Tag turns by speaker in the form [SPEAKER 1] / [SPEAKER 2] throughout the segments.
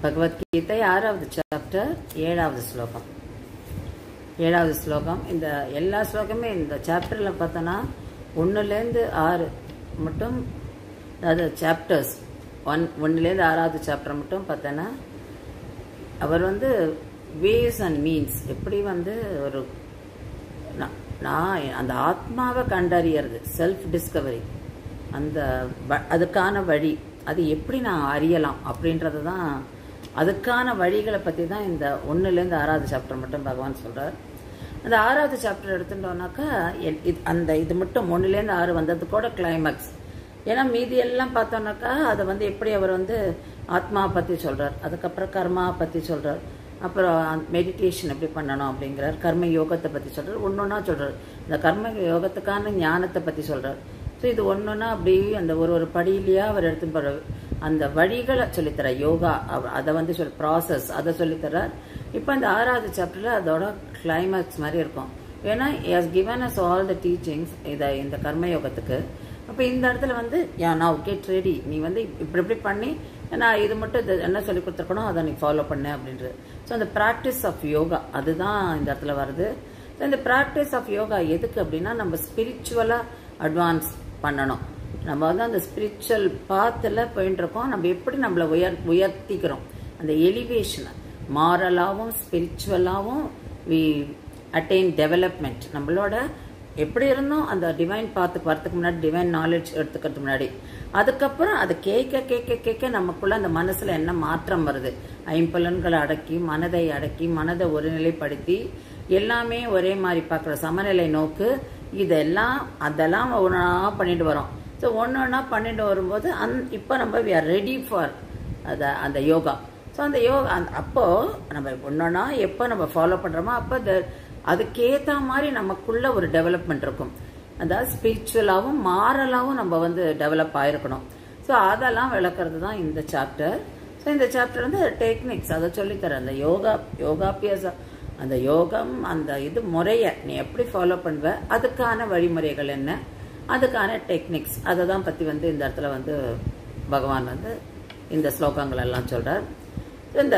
[SPEAKER 1] பகவத்கீதை ஆறாவது சாப்டர் ஏழாவது ஸ்லோகம் ஏழாவது ஸ்லோகம் இந்த எல்லா ஸ்லோகமே இந்த சாப்டரில் பார்த்தோன்னா ஒன்றுலேருந்து ஆறு மட்டும் அதாவது சாப்டர்ஸ் ஒன் ஒன்றுலேருந்து ஆறாவது சாப்டர் மட்டும் பார்த்தோன்னா அவர் வந்து வேஸ் அண்ட் மீன்ஸ் எப்படி வந்து ஒரு நான் நான் அந்த ஆத்மாவை கண்டறியறது செல்ஃப் டிஸ்கவரி அந்த வ- அதுக்கான வழி அது எப்படி நான் அறியலாம் அப்படின்றது தான் அதுக்கான வழிகளை பற்றி தான் இந்த ஒன்றுலேருந்து ஆறாவது சாப்டர் மட்டும் பகவான் சொல்கிறார் அந்த ஆறாவது சாப்டர் எடுத்துட்டோம்னாக்கா எல்- இது- அந்த இது மட்டும் ஒன்றுலேருந்து ஆறு வந்தது கூட கிளைமேக்ஸ் ஏன்னா மீதி எல்லாம் பார்த்தோம்னாக்கா அதை வந்து எப்படி அவர் வந்து ஆத்மாவை பற்றி சொல்கிறார் அதுக்கப்புறம் கர்மாவை பற்றி சொல்கிறார் அப்புறம் மெடிடேஷன் எப்படி பண்ணணும் அப்படிங்கிறார் கர்ம யோகத்தை பற்றி சொல்கிறார் ஒன்று ஒன்றா சொல்கிறார் இந்த கர்ம யோகத்துக்கான ஞானத்தை பற்றி சொல்கிறார் ஸோ இது ஒன்றுனா அப்படி அந்த ஒரு ஒரு படியிலேயே அவர் எடுத்து போகிற அந்த வழிகளை சொல்லித்தரார் யோகா அவ- அதை வந்து சொல் ப்ராசஸ் அதை சொல்லித்தரார் இப்போ இந்த ஆறாவது சாப்டரில் அதோட கிளைமேக்ஸ் மாதிரி இருக்கும் ஏன்னா has given us all the teachings இதை இந்த கர்ம யோகத்துக்கு அப்போ இந்த இடத்துல வந்து யா நான் கெட் ரெடி நீ வந்து இப்படி இப்படி பண்ணி நான் இது மட்டும் இது என்ன சொல்லி கொடுத்துருக்கணும் அதை நீ ஃபாலோ பண்ணு அப்படின்றது ஸோ அந்த ப்ராக்டிஸ் ஆஃப் யோகா அதுதான் இந்த இடத்துல வருது ஸோ இந்த ப்ராக்டிஸ் ஆஃப் யோகா எதுக்கு அப்படின்னா நம்ம ஸ்பிரிச்சுவலாக அட்வான்ஸ் பண்ணணும் நம்ம வந்து அந்த ஸ்பிரிச்சுவல் பாத்தில் போயிட்டு இருக்கோம் நம்ம எப்படி நம்மளை உயர் உயர்த்திக்கிறோம் அந்த எலிவேஷனை மாரலாகவும் ஸ்பிரிச்சுவலாகவும் வி அட்டைன் டெவலப்மெண்ட் நம்மளோட எப்படி இருந்தோம் அந்த டிவைன் பாத்துக்கு வரதுக்கு முன்னாடி டிவைன் நாலேஜ் எடுத்துக்கிறதுக்கு முன்னாடி அதுக்கப்புறம் அது கேட்க கேட்க கேட்க நமக்குள்ள அந்த மனசுல என்ன மாற்றம் வருது ஐம்பலன்களை அடக்கி மனதை அடக்கி மனதை ஒருநிலைப்படுத்தி எல்லாமே ஒரே மாதிரி பார்க்குற சமநிலை நோக்கு இதெல்லாம் அதெல்லாம் ஒன்றா பண்ணிட்டு வரோம் ஸோ ஒன்று ஒன்றா பண்ணிட்டு வரும்போது அந் இப்போ நம்ம வி ஆர் ரெடி ஃபார் அந்த அந்த யோகா ஸோ அந்த யோகா அந்த அப்போ நம்ம ஒன்றா எப்போ நம்ம ஃபாலோ பண்ணுறோமோ அப்போ the அதுக்கேற்ற மாதிரி நமக்குள்ள ஒரு டெவலப்மெண்ட் இருக்கும் அதாவது ஸ்பிரிச்சுவலாகவும் மாரலாகவும் நம்ம வந்து டெவலப் ஆயிருக்கணும் ஸோ அதெல்லாம் விளக்குறது தான் இந்த சாப்டர் ஸோ இந்த சாப்டர் வந்து டெக்னிக்ஸ் அதை சொல்லித்தரேன் அந்த யோகா யோகாபியாசம் அந்த யோகம் அந்த இது முறையை நீ எப்படி ஃபாலோ பண்ணுவ அதுக்கான வழிமுறைகள் என்ன அதுக்கான டெக்னிக்ஸ் அதை தான் பற்றி வந்து இந்த இடத்துல வந்து பகவான் வந்து இந்த ஸ்லோகங்கள் எல்லாம் சொல்றார் இந்த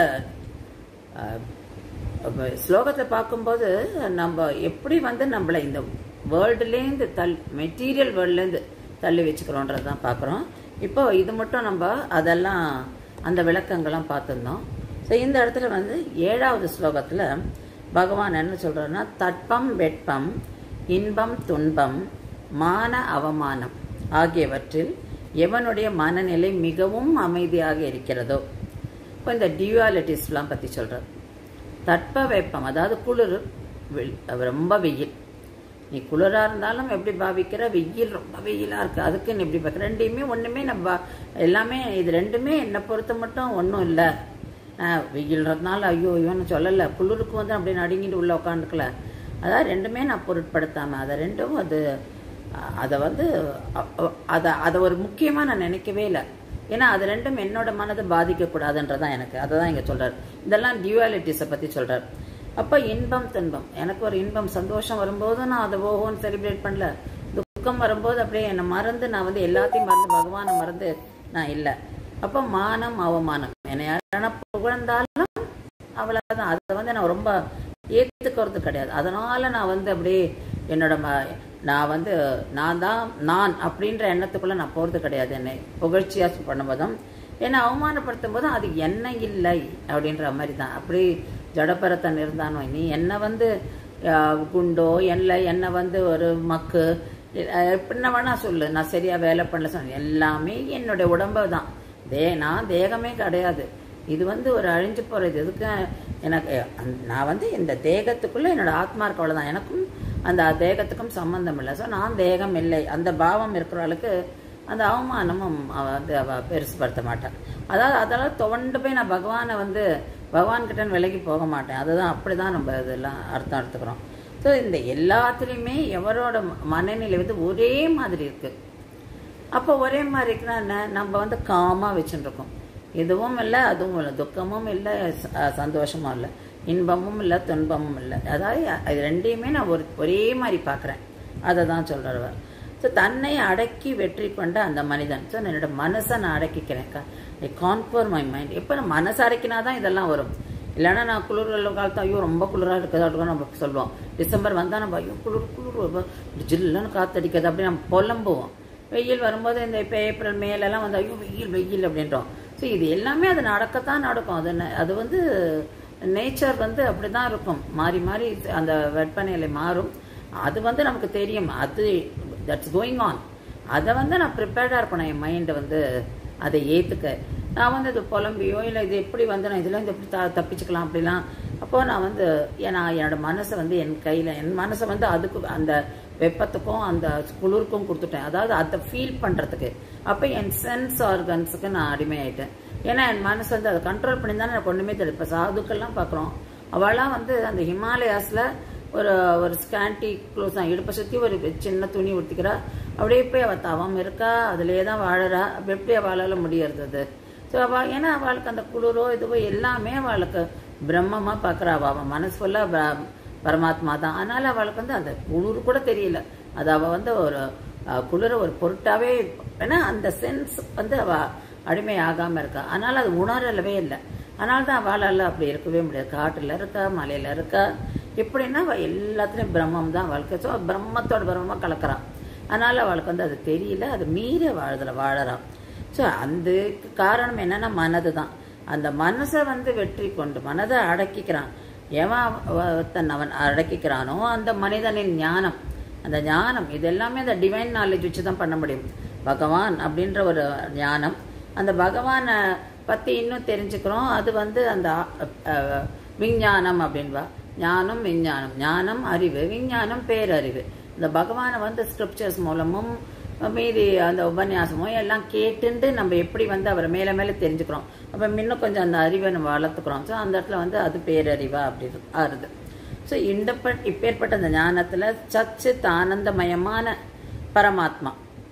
[SPEAKER 1] அஹ், அப்ப ஸ்லோகத்தை பார்க்கும்போது நம்ம எப்படி வந்து நம்மளை இந்த வேர்ல்டுலேருந்து தள் மெட்டீரியல் வேர்ல்ட்லேருந்து தள்ளி வச்சுக்கிறோன்றது தான் பார்க்குறோம் இப்போ இது மட்டும் நம்ம அதெல்லாம் அந்த விளக்கங்கள்லாம் பார்த்துருந்தோம் ஸோ இந்த இடத்துல வந்து ஏழாவது ஸ்லோகத்தில் பகவான் என்ன சொல்றாருன்னா தட்பம் வெட்பம் இன்பம் துன்பம் மான அவமானம் ஆகியவற்றில் எவனுடைய மனநிலை மிகவும் அமைதியாக இருக்கிறதோ இப்போ இந்த டியூவாலிட்டிஸ்லாம் பற்றி சொல்கிறார் தட்ப வெப்பம் அதாவது குளிர் வெள்- ரொம்ப வெயில் நீ குளிரா இருந்தாலும் எப்படி பாவிக்கிற வெயில் ரொம்ப வெயிலா இருக்கு அதுக்கு நீ எப்படி பார்க்குற ரெண்டையுமே ஒண்ணுமே நம்ம எல்லாமே இது ரெண்டுமே என்னை பொறுத்த மட்டும் ஒன்றும் இல்லை வெயில்றதுனால ஐயோ இவனு சொல்லலை குளிருக்கு வந்து அப்படியே நடுங்கிட்டு உள்ள உட்காந்துக்கல அதாவது ரெண்டுமே நான் பொருட்படுத்தாம அதை ரெண்டும் அது அ- அதை வந்து அ- அ- அதை அதை ஒரு முக்கியமாக நான் நினைக்கவே இல்லை ஏன்னா அது ரெண்டும் என்னோட மனதை பாதிக்கக்கூடாதுன்றதான் எனக்கு அதை தான் இங்கே சொல்றார் இதெல்லாம் டியூவாலிட்டிஸை பற்றி சொல்றார் அப்போ இன்பம் துன்பம் எனக்கு ஒரு இன்பம் சந்தோஷம் வரும்போது நான் அதை ஓஹோன்னு செலிப்ரேட் பண்ணல துக்கம் வரும்போது அப்படியே என்னை மறந்து நான் வந்து எல்லாத்தையும் மறந்து பகவானை மறந்து நான் இல்லை அப்போ மானம் அவமானம் என்னை யாரான புகழ்ந்தாலும் அவ்வளவுதான் அதை வந்து நான் ரொம்ப ஏத்துக்கிறது கிடையாது அதனால நான் வந்து அப்படியே என்னோட ம- நான் வந்து நான் தான் நான் அப்படின்ற எண்ணத்துக்குள்ள நான் போறது கிடையாது என்னை புகழ்ச்சியா பண்ணும்போதும் என்னை அவமானப்படுத்தும் போதும் அது என்ன இல்லை அப்படின்ற மாதிரி தான் அப்படி ஜடப்பரத்தன் இருந்தானோ நீ என்னை வந்து அஹ், குண்டோ என்ன என்னை வந்து ஒரு மக்கு அஹ், எப்படின்னா வேணா சொல்லு நான் சரியா வேலை பண்ணல சொன்னேன் எல்லாமே என்னுடைய உடம்பு தான் தே நான் தேகமே கிடையாது இது வந்து ஒரு அழிஞ்சு போறது எதுக்கு எனக்கு அந்த- நான் வந்து இந்த தேகத்துக்குள்ள என்னோட ஆத்மா இருக்க அவ்வளவுதான் எனக்கும் அந்த தேகத்துக்கும் சம்பந்தம் இல்லை ஸோ நான் தேகம் இல்லை அந்த பாவம் இருக்கிறவளுக்கு அந்த அவமானமும் அவ வந்து அவ பெருசுப்படுத்த மாட்டான் அதாவது அதெல்லாம் துவண்டு போய் நான் பகவானை வந்து பகவான் கிட்ட விலகி போக மாட்டேன் அதுதான் அப்படிதான் நம்ம இதெல்லாம் அர்த்தம் எடுத்துக்கிறோம் ஸோ இந்த எல்லாத்துலேயுமே எவரோட ம- மனநிலை வந்து ஒரே மாதிரி இருக்கு அப்போ ஒரே மாதிரி இருக்குன்னா என்ன நம்ம வந்து காமா வச்சுட்டு இருக்கோம் இதுவும் இல்லை அதுவும் இல்லை துக்கமும் இல்லை ச- அஹ் சந்தோஷமும் இல்லை இன்பமும் இல்லை துன்பமும் இல்லை அதாவது அது ரெண்டையுமே நான் ஒரு ஒரே மாதிரி பார்க்குறேன் அதை தான் சொல்கிறவர் ஸோ தன்னை அடக்கி வெற்றி கொண்ட அந்த மனிதன் ஸோ என்னோட மனசை நான் அடக்கிக்கிறேன் க- ஐ கான்ஃபர் மை மைண்ட் எப்போ நான் மனசு அடக்கினா தான் இதெல்லாம் வரும் இல்லைன்னா நான் குளிர் காலத்து ஐயோ ரொம்ப குளிராக இருக்குது அப்படின்னு நம்ம சொல்லுவோம் டிசம்பர் வந்தால் நம்ம ஐயோ குளிர் குளிர் ரொம்ப ஜில்லுன்னு காத்தடிக்குது அப்படி நம்ம புலம்புவோம் வெயில் வரும்போது இந்த இப்போ ஏப்ரல் மேலெல்லாம் வந்து ஐயோ வெயில் வெயில் அப்படின்றோம் ஸோ இது எல்லாமே அது நடக்கத்தான் நடக்கும் அது ந- அது வந்து நேச்சர் வந்து அப்படி தான் இருக்கும் மாறி மாறி அந்த வெப்பநிலை மாறும் அது வந்து நமக்கு தெரியும் அது தட்ஸ் கோயிங் ஆன் அதை வந்து நான் ப்ரிப்பேர்டாக இருக்கணும் என் மைண்டை வந்து அதை ஏற்றுக்க நான் வந்து இது புலம்பியோ இல்லை இது எப்படி வந்து நான் இதெல்லாம் எப்படி த தப்பிச்சுக்கலாம் அப்படிலாம் அப்போ நான் வந்து ஏன்னா என்னோட மனசை வந்து என் கையில் என் மனசை வந்து அதுக்கு அந்த வெப்பத்துக்கும் அந்த குளிருக்கும் கொடுத்துட்டேன் அதாவது அதை ஃபீல் பண்ணுறதுக்கு அப்போ என் சென்ஸ் ஆர்கன்ஸுக்கு நான் அடிமையாயிட்டேன் ஏன்னா என் மனசு வந்து அதை கண்ட்ரோல் பண்ணி தானே எனக்கு ஒன்றுமே தெரியும் இப்போ சாதுக்கள்லாம் பார்க்குறோம் அவள்லாம் வந்து அந்த ஹிமாலயாஸில் ஒரு ஒரு ஸ்கேண்டி க்ளோஸ் தான் இடுப்பை சுற்றி ஒரு சின்ன துணி உடுத்திக்கிறா அப்படியே போய் அவள் தவம் இருக்கா அதிலே தான் வாழறா அப்ப எப்படி அவளால் முடியறது அது ஸோ அவள் ஏன்னா அவளுக்கு அந்த குளிரோ இதுவோ எல்லாமே அவளுக்கு பிரம்மமாக பார்க்குறா அவள் அவன் மனசு ஃபுல்லாக பரமாத்மா தான் அதனால அவளுக்கு வந்து அந்த குளிர் கூட தெரியல அது அவள் வந்து ஒரு அஹ், குளிர ஒரு பொருட்டாவே ஏன்னா அந்த சென்ஸ் வந்து அவ அடிமை ஆகாம இருக்கா அதனால அது உணரலவே இல்லை அதனால தான் அவளால் அப்படி இருக்கவே முடியாது காட்டுல இருக்கா மலையில இருக்கா எப்படின்னா அவ எல்லாத்துலயும் பிரம்மம் தான் வாழ்க்கை ஸோ பிரம்மத்தோட பிரம்மமா கலக்குறான் அதனால அவளுக்கு வந்து அது தெரியல அது மீறி வாழ்தல வாழறான் ஸோ அந்த காரணம் என்னன்னா மனது தான் அந்த மனசை வந்து வெற்றி கொண்டு மனதை அடக்கிக்கிறான் எவன் ஒருத்தன் அவன் அடக்கிக்கிறானோ அந்த மனிதனின் ஞானம் அந்த ஞானம் இது எல்லாமே அந்த டிவைன் நாலேஜ் வச்சு தான் பண்ண முடியும் பகவான் அப்படின்ற ஒரு ஞானம் அந்த பகவானை பற்றி இன்னும் தெரிஞ்சுக்கிறோம் அது வந்து அந்த அஹ், விஞ்ஞானம் அப்படின்பா ஞானம் விஞ்ஞானம் ஞானம் அறிவு விஞ்ஞானம் பேரறிவு இந்த பகவானை வந்து ஸ்கிரிப்சர்ஸ் மூலமும் மீதி அந்த உபன்யாசமும் எல்லாம் கேட்டுண்டு நம்ம எப்படி வந்து அவரை மேலே மேலே தெரிஞ்சுக்கிறோம் அப்போ இன்னும் கொஞ்சம் அந்த அறிவை நம்ம வளர்த்துக்கிறோம் ஸோ அந்த இடத்துல வந்து அது பேரறிவா அப்படி ஆறுது ஸோ இந்த பட் இப்பேற்பட்ட அந்த ஞானத்தில் சச்சித் ஆனந்தமயமான பரமாத்மா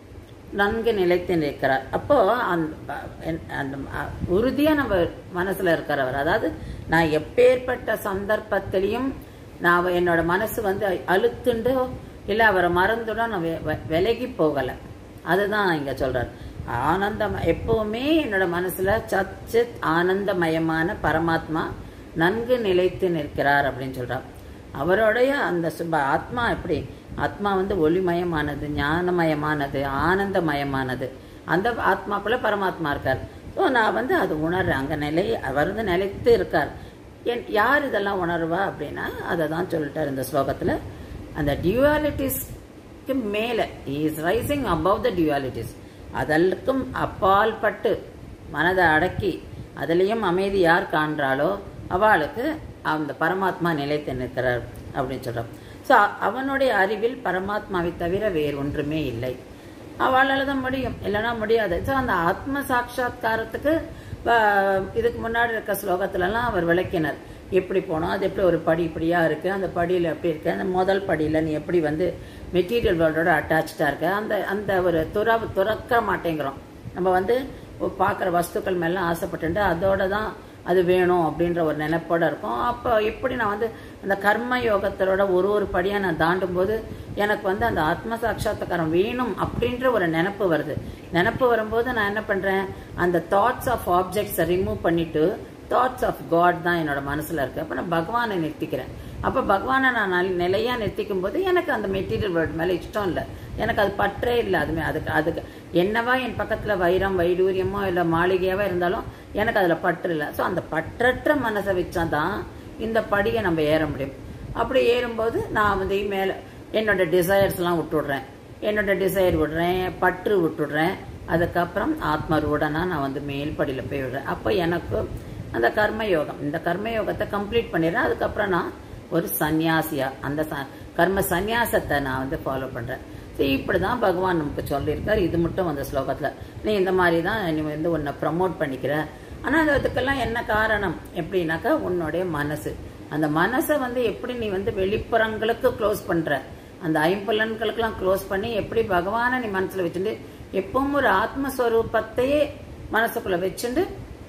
[SPEAKER 1] நன்கு நிலைத்து நிற்கிறார் அப்போ அந்த அந்த உறுதியா நம்ம மனசுல இருக்கிறவர் அதாவது நான் எப்பேற்பட்ட சந்தர்ப்பத்திலையும் நான் என்னோட மனசு வந்து அழுத்துண்டோ இல்ல அவரை மறந்துடோ நான் வெ- வெ- விலகி போகல அதுதான் இங்க சொல்றார் ஆனந்தம் எப்பவுமே என்னோட மனசுல சச்சித் ஆனந்தமயமான பரமாத்மா நன்கு நிலைத்து நிற்கிறார் அப்படின்னு சொல்றார் அவருடைய அந்த சுப ஆத்மா எப்படி ஆத்மா வந்து ஒளிமயமானது ஞானமயமானது ஆனந்தமயமானது அந்த ஆத்மாக்குள்ள பரமாத்மா இருக்கார் ஸோ நான் வந்து அது உணர்றேன் அங்க நிலை அவர் வந்து நிலைத்து இருக்கார் என் யார் இதெல்லாம் உணர்வா அப்படின்னா அதை தான் சொல்லிட்டார் இந்த ஸ்லோகத்துல அந்த டியூவாலிட்டிஸ்க்கு மேலே is rising above the dualities அதற்கும் அப்பால் பட்டு மனதை அடக்கி அதிலையும் அமைதி யார் காண்றாளோ அவளுக்கு அந்த பரமாத்மா நிலைத்து நிற்கிறார் அப்படின்னு சொல்றோம் ஸோ அவனுடைய அறிவில் பரமாத்மாவை தவிர வேறு ஒன்றுமே இல்லை அவளால தான் முடியும் இல்லைன்னா முடியாது ஸோ அந்த ஆத்ம சாட்சா்காரத்துக்கு வ- இதுக்கு முன்னாடி இருக்க ஸ்லோகத்துலலாம் அவர் விளக்கினார் எப்படி போனோம் அது எப்படி ஒரு படி இப்படியா இருக்கு அந்த படியில் எப்படி இருக்கு அந்த முதல் படியில் நீ எப்படி வந்து மெட்டீரியல் வேர்ல்டோட அட்டாச்சாக இருக்க அந்த அந்த ஒரு துற துறக்க மாட்டேங்கிறோம் நம்ம வந்து பார்க்குற வஸ்துக்கள் மேலாம் ஆசைப்பட்டுட்டு அதோட தான் அது வேணும் அப்படின்ற ஒரு நினைப்போட இருக்கும் அப்போ எப்படி நான் வந்து அந்த கர்ம யோகத்தோட ஒரு ஒரு படியாக நான் தாண்டும் போது எனக்கு வந்து அந்த ஆத்ம சாட்சாத்காரம் வேணும் அப்படின்ற ஒரு நினப்பு வருது நினப்பு வரும்போது நான் என்ன பண்ணுறேன் அந்த தாட்ஸ் ஆஃப் ஆப்ஜெக்ட்ஸை ரிமூவ் பண்ணிட்டு தாட்ஸ் ஆஃப் காட் தான் என்னோட மனசுல இருக்கு அப்ப நான் பகவானை நிறுத்திக்கிறேன் அப்ப பகவானை நான் நல்- நிலையா நிறுத்திக்கும் போது எனக்கு அந்த மெட்டீரியல் வேர்ல்ட் மேல இஷ்டம் இல்லை எனக்கு அது பற்றே இல்லை அதுமே அதுக்கு அதுக்கு என்னவா என் பக்கத்துல வைரம் வைடூரியமோ இல்ல மாளிகையாவோ இருந்தாலும் எனக்கு அதுல பற்று இல்லை ஸோ அந்த பற்றற்ற மனசை வச்சாதான் இந்த படியை நம்ம ஏற முடியும் அப்படி ஏறும்போது நான் வந்து மேல என்னோட டிசைர்ஸ் எல்லாம் விட்டுடுறேன் என்னோட டிசைர் விடுறேன் பற்று விட்டுடுறேன் அதுக்கப்புறம் ஆத்மரூடனா நான் வந்து மேல் படியில போய் விடுறேன் அப்போ எனக்கு அந்த கர்ம யோகம் இந்த கர்ம யோகத்தை கம்ப்ளீட் பண்ணிடுறேன் அதுக்கப்புறம் நான் ஒரு சந்நியாசியா அந்த ச- கர்ம சந்நியாசத்தை நான் வந்து ஃபாலோ பண்றேன் சரி இப்படிதான் பகவான் நமக்கு சொல்லியிருக்காரு இது மட்டும் அந்த ஸ்லோகத்துல நீ இந்த மாதிரி தான் நீ வந்து உன்னை ப்ரமோட் பண்ணிக்கிற ஆனா அது அதுக்கெல்லாம் என்ன காரணம் எப்படின்னாக்கா உன்னுடைய மனசு அந்த மனசை வந்து எப்படி நீ வந்து வெளிப்புறங்களுக்கு க்ளோஸ் பண்ற அந்த ஐம்புலன்களுக்கெல்லாம் க்ளோஸ் பண்ணி எப்படி பகவானை நீ மனசுல வச்சுட்டு எப்பவும் ஒரு ஆத்மஸ்வரூபத்தையே மனசுக்குள்ள வச்சுட்டு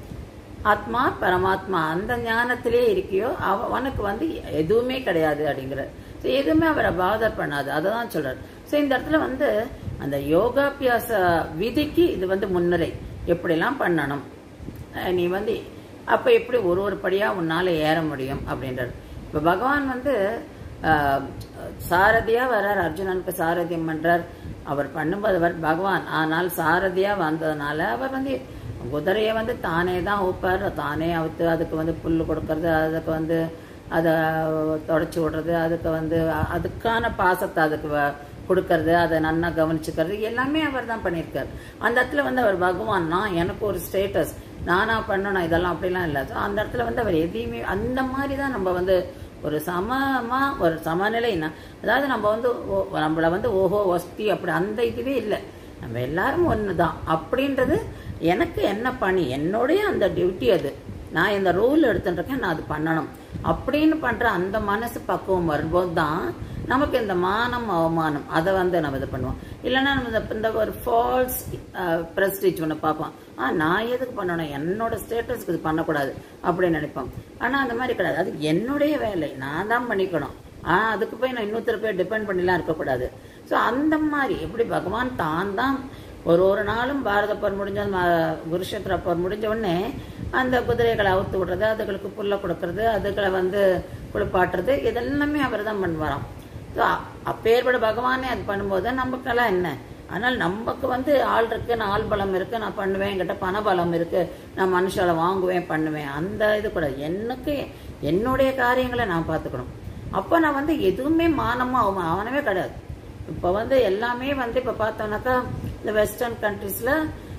[SPEAKER 1] ஆத்மா பரமாத்மா அந்த ஞானத்திலே இருக்கியோ அவ அவனுக்கு வந்து எதுவுமே கிடையாது அப்படிங்கிற ஸோ எதுவுமே அவரை பாதர் பண்ணாது அதை தான் சொல்றாரு ஸோ இந்த இடத்துல வந்து அந்த யோகாபியாச விதிக்கு இது வந்து முன்னுரை எப்படிலாம் பண்ணணும் அஹ், நீ வந்து அப்போ எப்படி ஒரு ஒரு படியாக உன்னால் ஏற முடியும் அப்படின்றார் இப்போ பகவான் வந்து ஆஹ், சாரதியா வர்றார் அர்ஜுனனுக்கு சாரதியம் பண்றார் அவர் பண்ணும்போது அவர் பகவான் ஆனால் சாரதியா வந்ததுனால அவர் வந்து குதிரையை வந்து தானே தான் ஊப்பார் தானே அவுத்து அதுக்கு வந்து புல் கொடுக்கறது அதுக்கு வந்து அதை தொடச்சி விடுறது அதுக்கு வந்து அ- அதுக்கான பாசத்தை அதுக்கு வ- கொடுக்கறது அதை நன்னா கவனிச்சுக்கிறது எல்லாமே அவர் தான் பண்ணியிருக்காரு அந்த இடத்துல வந்து அவர் பகவான் நான் எனக்கு ஒரு ஸ்டேட்டஸ் நானா பண்ணணும் இதெல்லாம் அப்படிலாம் இல்லை So, அந்த இடத்துல வந்து அவர் எதையுமே அந்த மாதிரி தான் நம்ம வந்து ஒரு சமமா ஒரு சமநிலைனா அதாவது நம்ம வந்து ஓ- நம்மள வந்து ஓஹோ வஸ்தி அப்படி அந்த இதுவே இல்லை நம்ம எல்லாரும் ஒன்று தான் அப்படின்றது எனக்கு என்ன பணி என்னுடைய அந்த டியூட்டி அது நான் இந்த ரூல் எடுத்துட்டுருக்கேன் நான் அது பண்ணணும் அப்படின்னு பண்ற அந்த மனசு பக்குவம் வரும்போது தான் நமக்கு இந்த மானம் அவமானம் அதை வந்து நம்ம இது பண்ணுவோம் இல்லைன்னா நம்ம இந்த- இந்த ஒரு ஃபால்ஸ் ப்ரெஸ்டீஜ் ஒன்று பார்ப்போம் ஆ நான் எதுக்கு பண்ணணும் என்னோட ஸ்டேட்டஸ்க்கு இது பண்ணக்கூடாது அப்படின்னு நினைப்போம் ஆனால் அந்த மாதிரி கிடையாது அது என்னுடைய வேலை நான் தான் பண்ணிக்கணும் ஆ அதுக்கு போய் நான் இன்னொருத்தர் போய் டிபெண்ட் பண்ணிலாம் இருக்கக்கூடாது ஸோ அந்த மாதிரி எப்படி பகவான் தான் தான் ஒரு ஒரு நாளும் பாரத போர் முடிஞ்ச ம- குருஷேத்திர போர் முடிஞ்ச உடனே அந்த குதிரைகளை அவுத்து விடுறது அதுகளுக்கு புல்ல கொடுக்கறது அதுகளை வந்து குளிப்பாட்டுறது இதெல்லாமே அவர் தான் பண்ணுவாராம் ஸோ அப்பேற்பட பகவானே அது பண்ணும்போது நமக்கெல்லாம் என்ன ஆனால் நமக்கு வந்து ஆள் இருக்கு நான் ஆள் பலம் இருக்கு நான் பண்ணுவேன் என்கிட்ட பண பலம் இருக்கு நான் மனுஷால வாங்குவேன் பண்ணுவேன் அந்த இது கூட எனக்கு என்னுடைய காரியங்களை நான் பார்த்துக்கணும் அப்போ நான் வந்து எதுவுமே மானமும் அவன் அவனவே கிடையாது இப்போ வந்து எல்லாமே வந்து இப்போ பார்த்தோன்னாக்கா இந்த வெஸ்டர்ன் கண்ட்ரீஸில்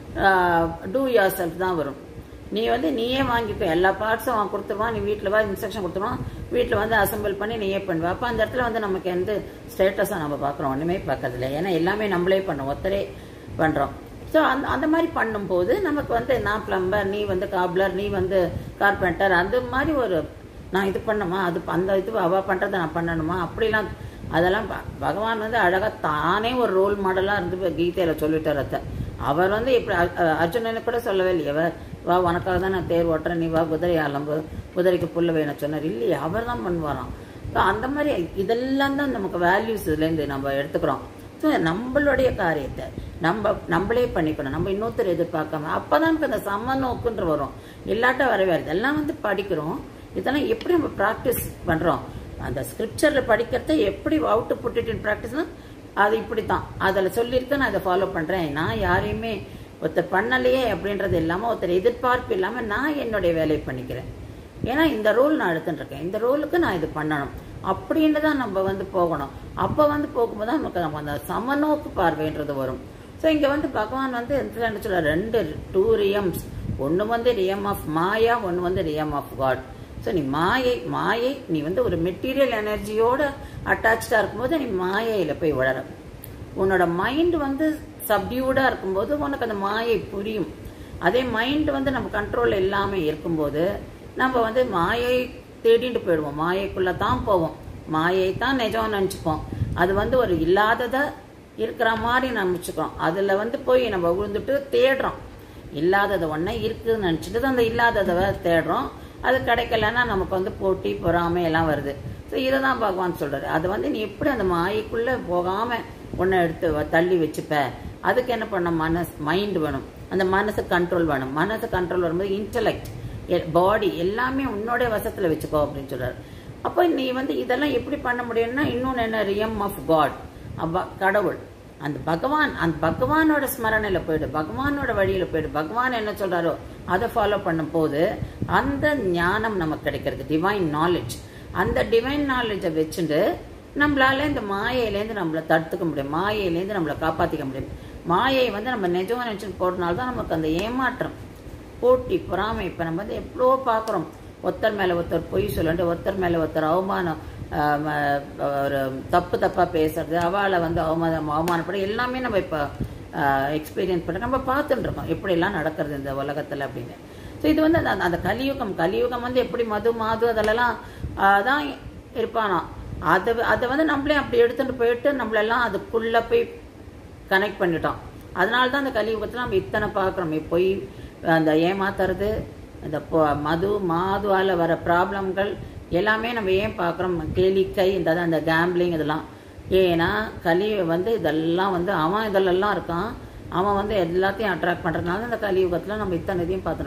[SPEAKER 1] டூ யோர் செல்ஃப் தான் வரும் நீ வந்து நீயே வாங்கிக்கோ எல்லா பார்ட்ஸும் அவன் கொடுத்துருவான் நீ வீட்டில் வா இன்ஸ்ட்ரக்ஷன் கொடுத்துருவான் வீட்டில் வந்து அசெம்பிள் பண்ணி நீயே பண்ணுவ அப்போ அந்த இடத்துல வந்து நமக்கு எந்த ஸ்டேட்டஸாக நம்ம பார்க்குறோம் ஒன்றுமே பார்க்கறதில்ல ஏன்னா எல்லாமே நம்மளே பண்ணோம் ஒத்தரே பண்ணுறோம் ஸோ அந்த அந்த மாதிரி பண்ணும்போது நமக்கு வந்து நான் பிளம்பர் நீ வந்து காப்லர் நீ வந்து கார்பெண்டர் அந்த மாதிரி ஒரு நான் இது பண்ணணுமா அது அந்த இது அவ பண்றதை நான் பண்ணணுமா அப்படிலாம் அதெல்லாம் ப- பகவான் வந்து அழகா தானே ஒரு ரோல் மாடலா இருந்து இப்ப கீதையில சொல்லிட்டார் அத்தை அவர் வந்து இப்படி அ- அ- அர்ஜுனனுக்கு கூட சொல்லவே இல்லையே அவர் வா உனக்காக தான் நான் தேர் ஓட்டுறேன் நீ வா குதிரை அலம்பு குதிரைக்கு புல்லு வேணும் சொன்னார் இல்லையே அவர் தான் பண்ணுவாராம் So, அந்த மாதிரி இதெல்லாம் தான் நமக்கு வேல்யூஸ் இதுலேருந்து நம்ம எடுத்துக்கிறோம் ஸோ நம்மளுடைய காரியத்தை நம்ம நம்மளே பண்ணிக்கணும் நம்ம இன்னொருத்தர் எதிர்பார்க்காம அப்பதான் நமக்கு அந்த சம நோக்குன்ற வரும் இல்லாட்ட வரவே வராது. இதெல்லாம் வந்து படிக்கிறோம் இதெல்லாம் எப்படி நம்ம ப்ராக்டிஸ் பண்றோம் அந்த ஸ்கிரிப்சர்ல படிக்கிறத எப்படி அவுட் புட் இட் இன் ப்ராக்டிஸ்னா அது இப்படி தான் அதில் சொல்லியிருக்கு நான் அதை ஃபாலோ பண்றேன் நான் யாரையுமே ஒருத்தர் பண்ணலையே அப்படின்றது இல்லாம ஒருத்தர் எதிர்பார்ப்பு இல்லாம நான் என்னுடைய வேலையை பண்ணிக்கிறேன் ஏன்னா இந்த ரோல் நான் எடுத்துட்டு இருக்கேன் இந்த ரோலுக்கு நான் இது பண்ணணும் அப்படின்னு தான் நம்ம வந்து போகணும் அப்போ வந்து போகும்போது தான் நமக்கு நம்ம அந்த சமநோக்கு பார்வைன்றது வரும் ஸோ இங்கே வந்து பகவான் வந்து எந்த என்ன சொல்ல ரெண்டு டூ ரியம்ஸ் ஒன்று வந்து ரியம் ஆஃப் மாயா ஒன்று வந்து ரியம் ஆஃப் காட் ஸோ நீ மாயை மாயை நீ வந்து ஒரு மெட்டீரியல் எனர்ஜியோட அட்டாச்சாக இருக்கும்போது நீ மாயையில் போய் விழற உன்னோட மைண்ட் வந்து சப்டியூடாக இருக்கும்போது உனக்கு அந்த மாயை புரியும் அதே மைண்ட் வந்து நம்ம கண்ட்ரோல் இல்லாமல் இருக்கும்போது நம்ம வந்து மாயை தேடிட்டு போயிடுவோம் மாயைக்குள்ளே தான் போவோம் மாயை தான் நிஜம்னு நினச்சிப்போம் அது வந்து ஒரு இல்லாததை இருக்கிற மாதிரி நினச்சிக்கிறோம் அதில் வந்து போய் நம்ம விழுந்துட்டு தேடுறோம் இல்லாதது ஒன்றே இருக்குதுன்னு நினச்சிட்டு தான் அந்த இல்லாததை தேடுறோம் அது கிடைக்கலன்னா நமக்கு வந்து போட்டி பொறாமை எல்லாம் வருது ஸோ இதை தான் பகவான் சொல்றாரு அது வந்து நீ எப்படி அந்த மாயைக்குள்ளே போகாம ஒன்றை எடுத்து வ- தள்ளி வச்சுப்ப அதுக்கு என்ன பண்ண மனசு மைண்ட் வேணும் அந்த மனசு கண்ட்ரோல் வேணும் மனசு கண்ட்ரோல் வரும்போது இன்டலெக்ட் பாடி எல்லாமே உன்னோட வசத்துல வச்சுக்கோ அப்படின்னு சொல்றாரு அப்போ நீ வந்து இதெல்லாம் எப்படி பண்ண முடியும்னா இன்னொன்று என்ன ரியம் ஆஃப் காட் கடவுள் அந்த பகவான் அந்த பகவானோட ஸ்மரணையில போயிடு பகவானோட வழியில போயிடு பகவான் என்ன சொல்றாரோ அதை ஃபாலோ பண்ணும் போது அந்த ஞானம் நமக்கு கிடைக்கிறது டிவைன் நாலேஜ் அந்த டிவைன் நாலேஜை வச்சுட்டு நம்மளால இந்த மாயையிலேருந்து நம்மளை தடுத்துக்க முடியும் மாயையிலேருந்து நம்மளை காப்பாத்திக்க முடியும் மாயை வந்து நம்ம நிஜம் நினைச்சுட்டு போறதுனால தான் நமக்கு அந்த ஏமாற்றம் போட்டி பொறாமை இப்போ நம்ம வந்து எவ்வளோ பார்க்குறோம் ஒருத்தர் மேலே ஒருத்தர் பொய் சொல்லிட்டு ஒருத்தர் மேலே ஒருத்தர் அவமானம் ஆஹ் ம- ஒரு தப்பு தப்பாக பேசுறது அவளை வந்து அவமானம் அவமானப்பட எல்லாமே நம்ம இப்போ எக்ஸ்பீரியன்ஸ் பண்ண நம்ம பார்த்துட்டு இருக்கோம் எப்படிலாம் நடக்கிறது இந்த உலகத்தில் அப்படின்னு ஸோ இது வந்து அந்த அந்த கலியுகம் கலியுகம் வந்து எப்படி மது மாது அதிலெல்லாம் ஆஹ் தான் இருப்பானா அதை அதை வந்து நம்மளே அப்படி எடுத்துட்டு போயிட்டு நம்மளெல்லாம் அதுக்குள்ளே போய் கனெக்ட் பண்ணிட்டோம் அதனால தான் அந்த கலியுகத்தில் நம்ம இத்தனை பார்க்குறோம் போய் அந்த ஏமாத்துறது அந்த பொ- மது மாதுவால் வர ப்ராப்ளம்கள் எல்லாமே நம்ம ஏன் பார்க்குறோம் கேளிக்கை இந்த அதான் அந்த கேம்பிளிங் இதெல்லாம் ஏன்னா கலி வந்து இதெல்லாம் வந்து அவன் இதிலெல்லாம் இருக்கான் அவன் வந்து எல்லாத்தையும் அட்ராக்ட் பண்ணுறதுனால இந்த கலியுகத்தில் நம்ம இத்தனை இதையும் பார்த்துருக்குறோம்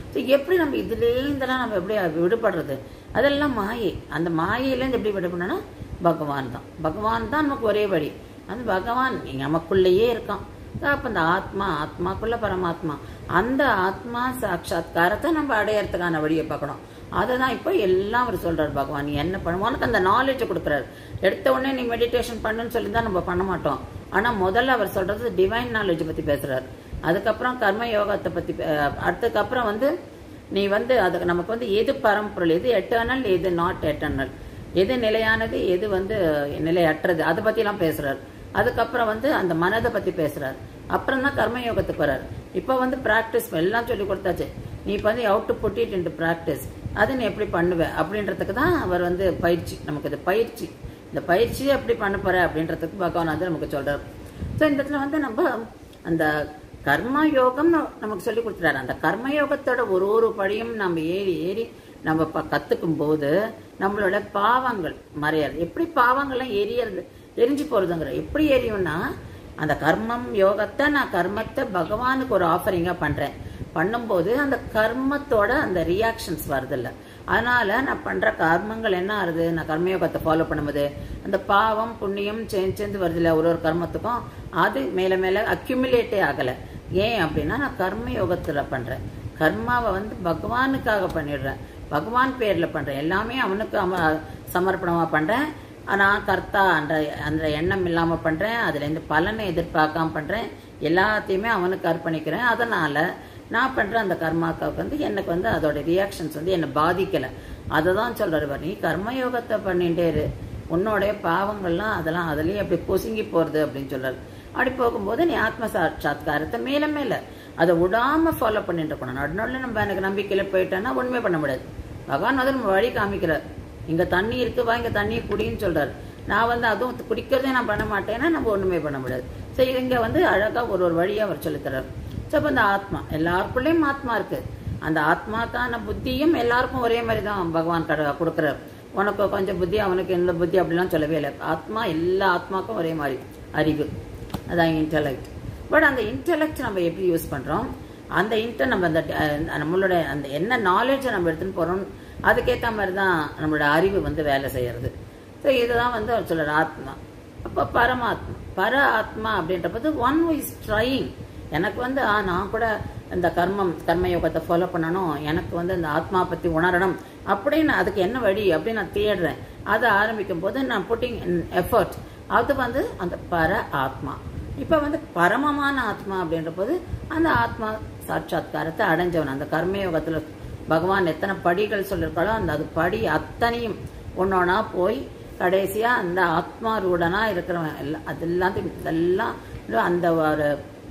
[SPEAKER 1] ஸோ எப்படி நம்ம இதுலேருந்தெல்லாம் நம்ம எப்படி விடுபடுறது அதெல்லாம் மாயை அந்த மாயையிலேருந்து எப்படி விடுபடணும்னா பகவான் தான் பகவான் தான் நமக்கு ஒரே வழி அந்த பகவான் நமக்குள்ளேயே இருக்கான் அப்போ இந்த ஆத்மா ஆத்மாக்குள்ள பரமாத்மா அந்த ஆத்மா சாட்சாத்காரத்தை நம்ம அடையறதுக்கான வழியை பார்க்கணும் அதை தான் இப்போ எல்லாம் அவர் சொல்றாரு பகவான் நீ என்ன பண்ண உனக்கு அந்த நாலேஜை கொடுக்குறாரு எடுத்த உடனே நீ மெடிடேஷன் பண்ணுன்னு சொல்லி தான் நம்ம பண்ண மாட்டோம் ஆனா முதல்ல அவர் சொல்றது டிவைன் நாலேஜ் பத்தி பேசுறாரு அதுக்கப்புறம் கர்ம யோகத்தை பத்தி பே- அதுக்கப்புறம் வந்து நீ வந்து அதுக்கு நமக்கு வந்து எது பரம்பொருள் எது எட்டர்னல் எது நாட் எட்டர்னல் எது நிலையானது எது வந்து நிலையற்றது அதை பத்தி எல்லாம் பேசுறாரு அதுக்கப்புறம் வந்து அந்த மனதை பத்தி பேசுறாரு அப்புறம் தான் கர்ம யோகத்துக்கு வர்றாரு இப்போ வந்து பிராக்டிஸ் எல்லாம் சொல்லி கொடுத்தாச்சு நீ இப்போ வந்து out to put it into practice அது நீ எப்படி பண்ணுவ அப்படின்றதுக்கு தான் அவர் வந்து பயிற்சி நமக்கு இது பயிற்சி இந்த பயிற்சியை எப்படி பண்ண போற அப்படின்றதுக்கு பகவான் வந்து நமக்கு சொல்றாரு ஸோ இந்த இடத்துல வந்து நம்ம அந்த கர்ம யோகம் ந- நமக்கு சொல்லி கொடுத்துறாரு அந்த கர்ம யோகத்தோட ஒரு ஒரு படியும் நம்ம ஏறி ஏறி நம்ம ப கத்துக்கும் போது நம்மளோட பாவங்கள் மறையாது எப்படி பாவங்கள்லாம் எரியறது எரிஞ்சு போறதுங்கிற எப்படி எரியும்னா அந்த கர்மம் யோகத்தை நான் கர்மத்தை பகவானுக்கு ஒரு ஆஃபரிங்கா பண்றேன் பண்ணும்போது அந்த கர்மத்தோட அந்த ரியாக்ஷன்ஸ் வருதில்ல அதனால நான் பண்ற கர்மங்கள் என்ன ஆகுது நான் கர்மயோகத்தை ஃபாலோ பண்ணும்போது அந்த பாவம் புண்ணியம் சேர்ந்து சேர்ந்து வருதுல்ல ஒரு ஒரு கர்மத்துக்கும் அது மேல மேல அக்யூமுலேட்டே ஆகல ஏன் அப்படின்னா நான் கர்ம யோகத்துல பண்றேன் கர்மாவை வந்து பகவானுக்காக பண்ணிடுறேன் பகவான் பேர்ல பண்றேன் எல்லாமே அவனுக்கு அவ- சமர்ப்பணமா பண்றேன் நான் கர்த்தா அந்த அந்த எண்ணம் இல்லாம பண்றேன் அதுல இருந்து பலனை எதிர்பார்க்காம பண்றேன் எல்லாத்தையுமே அவனுக்கு அர்ப்பணிக்கிறேன் அதனால நான் பண்ற அந்த கர்மாக்காவுக்கு வந்து எனக்கு வந்து அதோட ரியாக்ஷன்ஸ் வந்து என்னை பாதிக்கல அதை தான் சொல்றாரு பாரு, நீ கர்மயோகத்தை பண்ணிட்டே இரு உன்னோடைய பாவங்கள்லாம் அதெல்லாம் அதுலயே அப்படி பொசுங்கி போறது அப்படின்னு சொல்றாரு அப்படி போகும்போது நீ ஆத்ம சாட்சாத்காரத்தை மேல மேல அதை விடாம ஃபாலோ பண்ணிட்டு இருக்கணும் நடுநடுல நம்ம எனக்கு நம்பிக்கையில போயிட்டோன்னா ஒண்ணுமே பண்ண முடியாது பகவான் வந்து நம்ம வழி காமிக்கிறார் இங்க தண்ணி இருக்கு வா இங்க தண்ணியை குடின்னு சொல்றாரு நான் வந்து அதுவும் குடிக்கிறதே நான் பண்ண மாட்டேன்னா நம்ம ஒண்ணுமே பண்ண முடியாது சரி இங்க வந்து அழகா ஒரு ஒரு வழியா அவர் சொல்லித் தர்றாரு ஸோ அப்போ இந்த ஆத்மா எல்லாருக்குள்ளேயும் ஆத்மா இருக்கு அந்த ஆத்மாக்கான புத்தியும் எல்லாருக்கும் ஒரே மாதிரி தான் பகவான் கட கொடுக்குறாரு உனக்கு கொஞ்சம் புத்தி அவனுக்கு எந்த புத்தி அப்படிலாம் சொல்லவே இல்லை ஆத்மா எல்லா ஆத்மாக்கும் ஒரே மாதிரி அறிவு அதான் இன்டலெக்ட் பட் அந்த இன்டெலெக்ட் நம்ம எப்படி யூஸ் பண்றோம் அந்த இன்டர் நம்ம அந்த அஹ், நம்மளோட அந்த என்ன நாலேஜை நம்ம எடுத்துன்னு போறோம் அதுக்கேற்ற மாதிரி தான் நம்மளோட அறிவு வந்து வேலை செய்யறது ஸோ இதுதான் வந்து அவர் சொல்றாரு ஆத்மா அப்போ பரமாத்மா பர ஆத்மா அப்படின்றப்பது ஒன் இஸ் ட்ரைங் எனக்கு வந்து ஆ நான் கூட இந்த கர்மம் கர்ம யோகத்தை ஃபாலோ பண்ணணும் எனக்கு வந்து இந்த ஆத்மா பத்தி உணரணும் அப்படின்னு அதுக்கு என்ன வழி அப்படின்னு நான் தேடுறேன் அதை ஆரம்பிக்கும் போது நான் புட்டிங் எஃபர்ட் அது வந்து அந்த பர ஆத்மா இப்ப வந்து பரமமான ஆத்மா அப்படின்ற போது அந்த ஆத்மா சாட்சாத்காரத்தை அடைஞ்சவன் அந்த கர்மயோகத்துல பகவான் எத்தனை படிகள் சொல்லிருக்காளோ அந்த அது படி அத்தனையும் ஒன்னொன்னா போய் கடைசியா அந்த ஆத்மா ரூடனா இருக்கிறவன் எல்லாம் அது எல்லாத்தையும் இதெல்லாம் அந்த ஒரு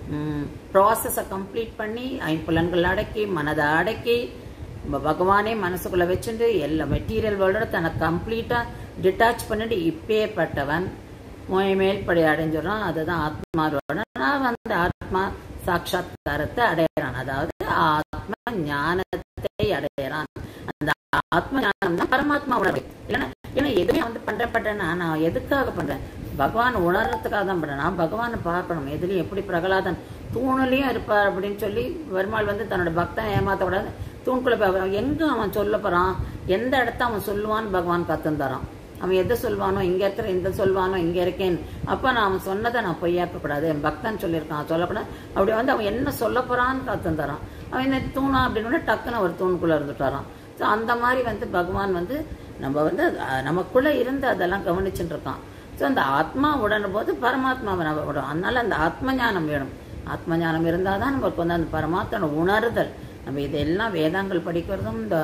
[SPEAKER 1] ப்ராசஸை கம்ப்ளீட் பண்ணி ஐம்புலன்கள் அடக்கி மனதை அடக்கி ப- பகவானே மனசுக்குள்ள வச்சுட்டு எல்லா மெட்டீரியல் வேர்ல்டோட தனக்கு கம்ப்ளீட்டா டிட்டாச் பண்ணிட்டு இப்பேற்பட்டவன் மோய மேல்படி அடைஞ்சிடறான் அதுதான் ஆத்மாவோட நான் வந்து ஆத்மா சாட்சாத்காரத்தை அடையறான் அதாவது ஆத்ம ஞானத்தை அடையறான் அந்த ஆத்ம ஞானம் தான் பரமாத்மா உணர்வு இல்லைன்னா ஏன்னா எதுவுமே வந்து பண்றேன் பண்றேன்னா நான் எதுக்காக பண்றேன் பகவான் உணர்றதுக்காக தான் பண்றேன் நான் பகவானை பார்க்கணும் எதுலயும் எப்படி பிரகலாதன் தூணுலயும் இருப்பார் அப்படின்னு சொல்லி பெருமாள் வந்து தன்னோட பக்தன் ஏமாத்த விடாது தூண்குள்ள போய் அவன் எங்க அவன் சொல்ல போறான் எந்த இடத்த அவன் சொல்லுவான்னு பகவான் கத்துன்னு தரான் அவன் எதை சொல்வானோ இங்க இருக்கிற இந்த சொல்வானோ இங்க இருக்கேன் அப்ப நான் அவன் சொன்னதை நான் பொய்யாக்க கூடாது என் பக்தன் சொல்லியிருக்கான் சொல்லக்கூடாது அப்படி வந்து அவன் என்ன சொல்ல போறான்னு காத்துன்னு தரான் அவன் இந்த தூணா அப்படின்னு டக்குன்னு ஒரு தூணுக்குள்ள இருந்துட்டாரான் ஸோ அந்த மாதிரி வந்து பகவான் வந்து நம்ம வந்து அஹ், நமக்குள்ள இருந்து அதெல்லாம் கவனிச்சுட்டு இருக்கான் ஸோ அந்த ஆத்மா உடனும் போது பரமாத்மாவை நம்ம விடும் அதனால அந்த ஆத்ம ஞானம் வேணும் ஆத்ம ஞானம் இருந்தால் தான் நமக்கு வந்து அந்த பரமாத்மனோட உணர்தல் நம்ம இதெல்லாம் வேதங்கள் படிக்கிறதும் இந்த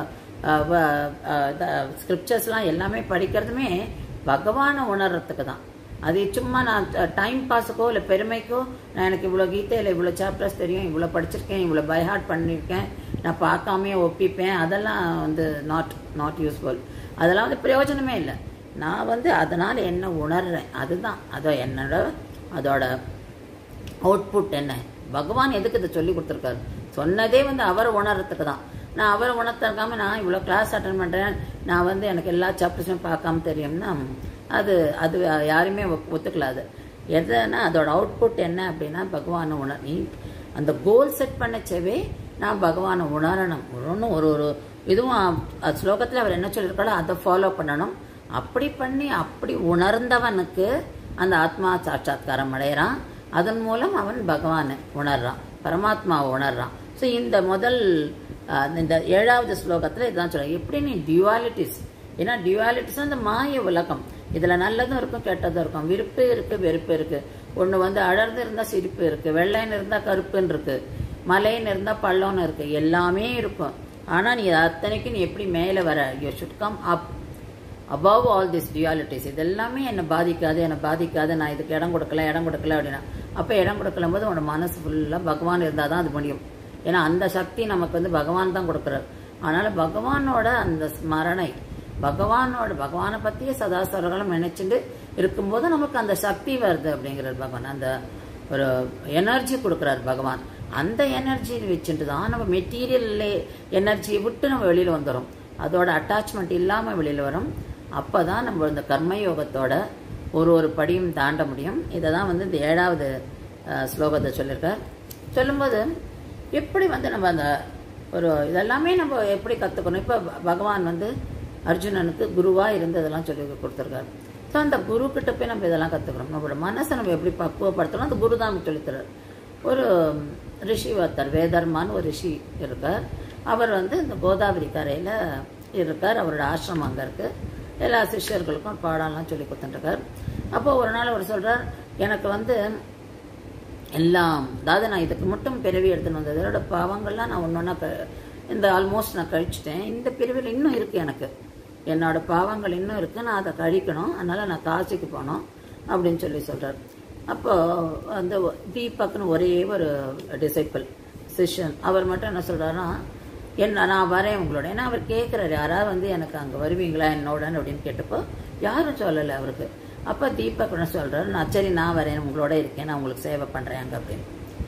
[SPEAKER 1] ஸ்கிரிப்சர்ஸ்லாம் எல்லாமே படிக்கிறதுமே பகவானை உணர்றதுக்கு தான் அது சும்மா நான் டைம் பாஸுக்கோ இல்லை பெருமைக்கோ நான் எனக்கு இவ்வளோ கீதையில் இவ்வளோ சாப்டர்ஸ் தெரியும் இவ்வளோ படிச்சிருக்கேன் இவ்வளோ பைஹார்ட் பண்ணியிருக்கேன் நான் பார்க்காமே ஒப்பிப்பேன் அதெல்லாம் வந்து நாட் நாட் யூஸ்ஃபுல் அதெல்லாம் வந்து பிரயோஜனமே இல்லை நான் வந்து அதனால் என்ன உணர்றேன் அதுதான் அதோ என்னோட அதோட அவுட்புட் என்ன பகவான் எதுக்கு இதை சொல்லி கொடுத்துருக்காரு சொன்னதே வந்து அவரை உணர்றதுக்கு தான் நான் அவரை உணர்த்திருக்காம நான் இவ்வளோ கிளாஸ் அட்டன் பண்ணுறேன் நான் வந்து எனக்கு எல்லா சாப்டர்ஸும் பார்க்காம தெரியும்னா அது அது யாருமே ஒ- ஒத்துக்கல அது எதுனா அதோட அவுட்புட் என்ன அப்படின்னா பகவானை உணர் நீ அந்த கோல் செட் பண்ணச்சவே நான் பகவானை உணரணும் ஒன்றும் ஒரு ஒரு இதுவும் அ- ஸ்லோகத்தில் அவர் என்ன சொல்லியிருக்காரோ அதை ஃபாலோ பண்ணணும் அப்படி பண்ணி அப்படி உணர்ந்தவனுக்கு அந்த ஆத்மா சாட்சாத்காரம் அடையிறான் அதன் மூலம் அவன் பகவானை உணர்றான் பரமாத்மாவை உணர்றான் ஸோ இந்த முதல் அஹ், இந்த ஏழாவது ஸ்லோகத்தில் இதுதான் சொல்ல எப்படி நீ டியூவாலிட்டிஸ் ஏன்னா டியூவாலிட்டிஸ் அந்த மாய உலகம் இதுல நல்லதும் இருக்கும் கெட்டதும் இருக்கும் விருப்பு இருக்கு வெறுப்பு இருக்கு ஒண்ணு வந்து அடர்ந்து இருந்தா சிரிப்பு இருக்கு வெள்ளைன்னு இருந்தா கருப்புன்னு இருக்கு மலைன்னு இருந்தா பள்ளம்னு இருக்கு எல்லாமே இருக்கும் ஆனா நீ அத்தனைக்கு நீ எப்படி மேல வர you should come up above all this dualities இது எல்லாமே என்னை பாதிக்காது என்னை பாதிக்காது நான் இதுக்கு இடம் கொடுக்கல இடம் கொடுக்கல அப்படின்னா அப்போ இடம் கொடுக்கலும் போது உன்னோட மனசு ஃபுல்லாக பகவான் இருந்தால் தான் அது முடியும் ஏன்னா அந்த சக்தி நமக்கு வந்து பகவான் தான் கொடுக்குறாரு அதனால பகவானோட அந்த ஸ்மரணை பகவானோட பகவானை பற்றியே சதாசரங்களும் நினைச்சுட்டு இருக்கும்போது நமக்கு அந்த சக்தி வருது அப்படிங்கிறார் பகவான் அந்த ஒரு எனர்ஜி கொடுக்குறாரு பகவான் அந்த எனர்ஜி வச்சுட்டு தான் நம்ம மெட்டீரியல் எனர்ஜியை விட்டு நம்ம வெளியில் வந்துடும் அதோட அட்டாச்மெண்ட் இல்லாமல் வெளியில் வரும் அப்போ தான் நம்ம இந்த கர்மயோகத்தோட ஒரு ஒரு படியும் தாண்ட முடியும் இதை தான் வந்து இந்த ஏழாவது அஹ், ஸ்லோகத்தை சொல்லியிருக்கார் சொல்லும்போது எப்படி வந்து நம்ம அந்த ஒரு இதெல்லாமே நம்ம எப்படி கற்றுக்கணும் இப்போ பகவான் வந்து அர்ஜுனனுக்கு குருவாக இருந்து இதெல்லாம் சொல்லி கொடுத்துருக்காரு ஸோ அந்த குரு கிட்ட போய் நம்ம இதெல்லாம் கற்றுக்கணும் நம்மளோட மனசை நம்ம எப்படி பக்குவப்படுத்தணும் அந்த குரு தான் நமக்கு சொல்லித்தரார் ஒரு ரிஷி ஒருத்தர் வேதர்மான்னு ஒரு ரிஷி இருக்கார் அவர் வந்து இந்த கோதாவரி கரையில் இருக்கார் அவரோட ஆசிரமம் அங்கே இருக்கு எல்லா சிஷ்யர்களுக்கும் பாடம்லாம் சொல்லி கொடுத்துட்டுருக்கார் அப்போ ஒரு நாள் அவர் சொல்றார் எனக்கு வந்து எல்லாம் அதாவது நான் இதுக்கு மட்டும் பிறவி எடுத்துன்னு வந்தது இதோட பாவங்கள்லாம் நான் ஒன்று ஒன்றா இந்த ஆல்மோஸ்ட் நான் கழிச்சிட்டேன் இந்த பிறவியில் இன்னும் இருக்கு எனக்கு என்னோட பாவங்கள் இன்னும் இருக்கு நான் அதை கழிக்கணும் அதனால நான் காசிக்கு போனோம் அப்படின்னு சொல்லி சொல்றார் அப்போ அந்த தீபக்னு ஒரே ஒரு டிசைப்பிள் சிஷ்யன் அவர் மட்டும் என்ன சொல்றாருன்னா என்ன நான் வரேன் உங்களோட ஏன்னா அவர் கேட்குறாரு யாராவது வந்து எனக்கு அங்கே வருவீங்களா என்னோட அப்படின்னு கேட்டப்போ யாரும் சொல்லலை அவருக்கு அப்போ தீபக் என்ன சொல்றாரு நான் சரி நான் வரேன் உங்களோட இருக்கேன் நான் உங்களுக்கு சேவை பண்ணுறேன் அங்கே அப்படின்னு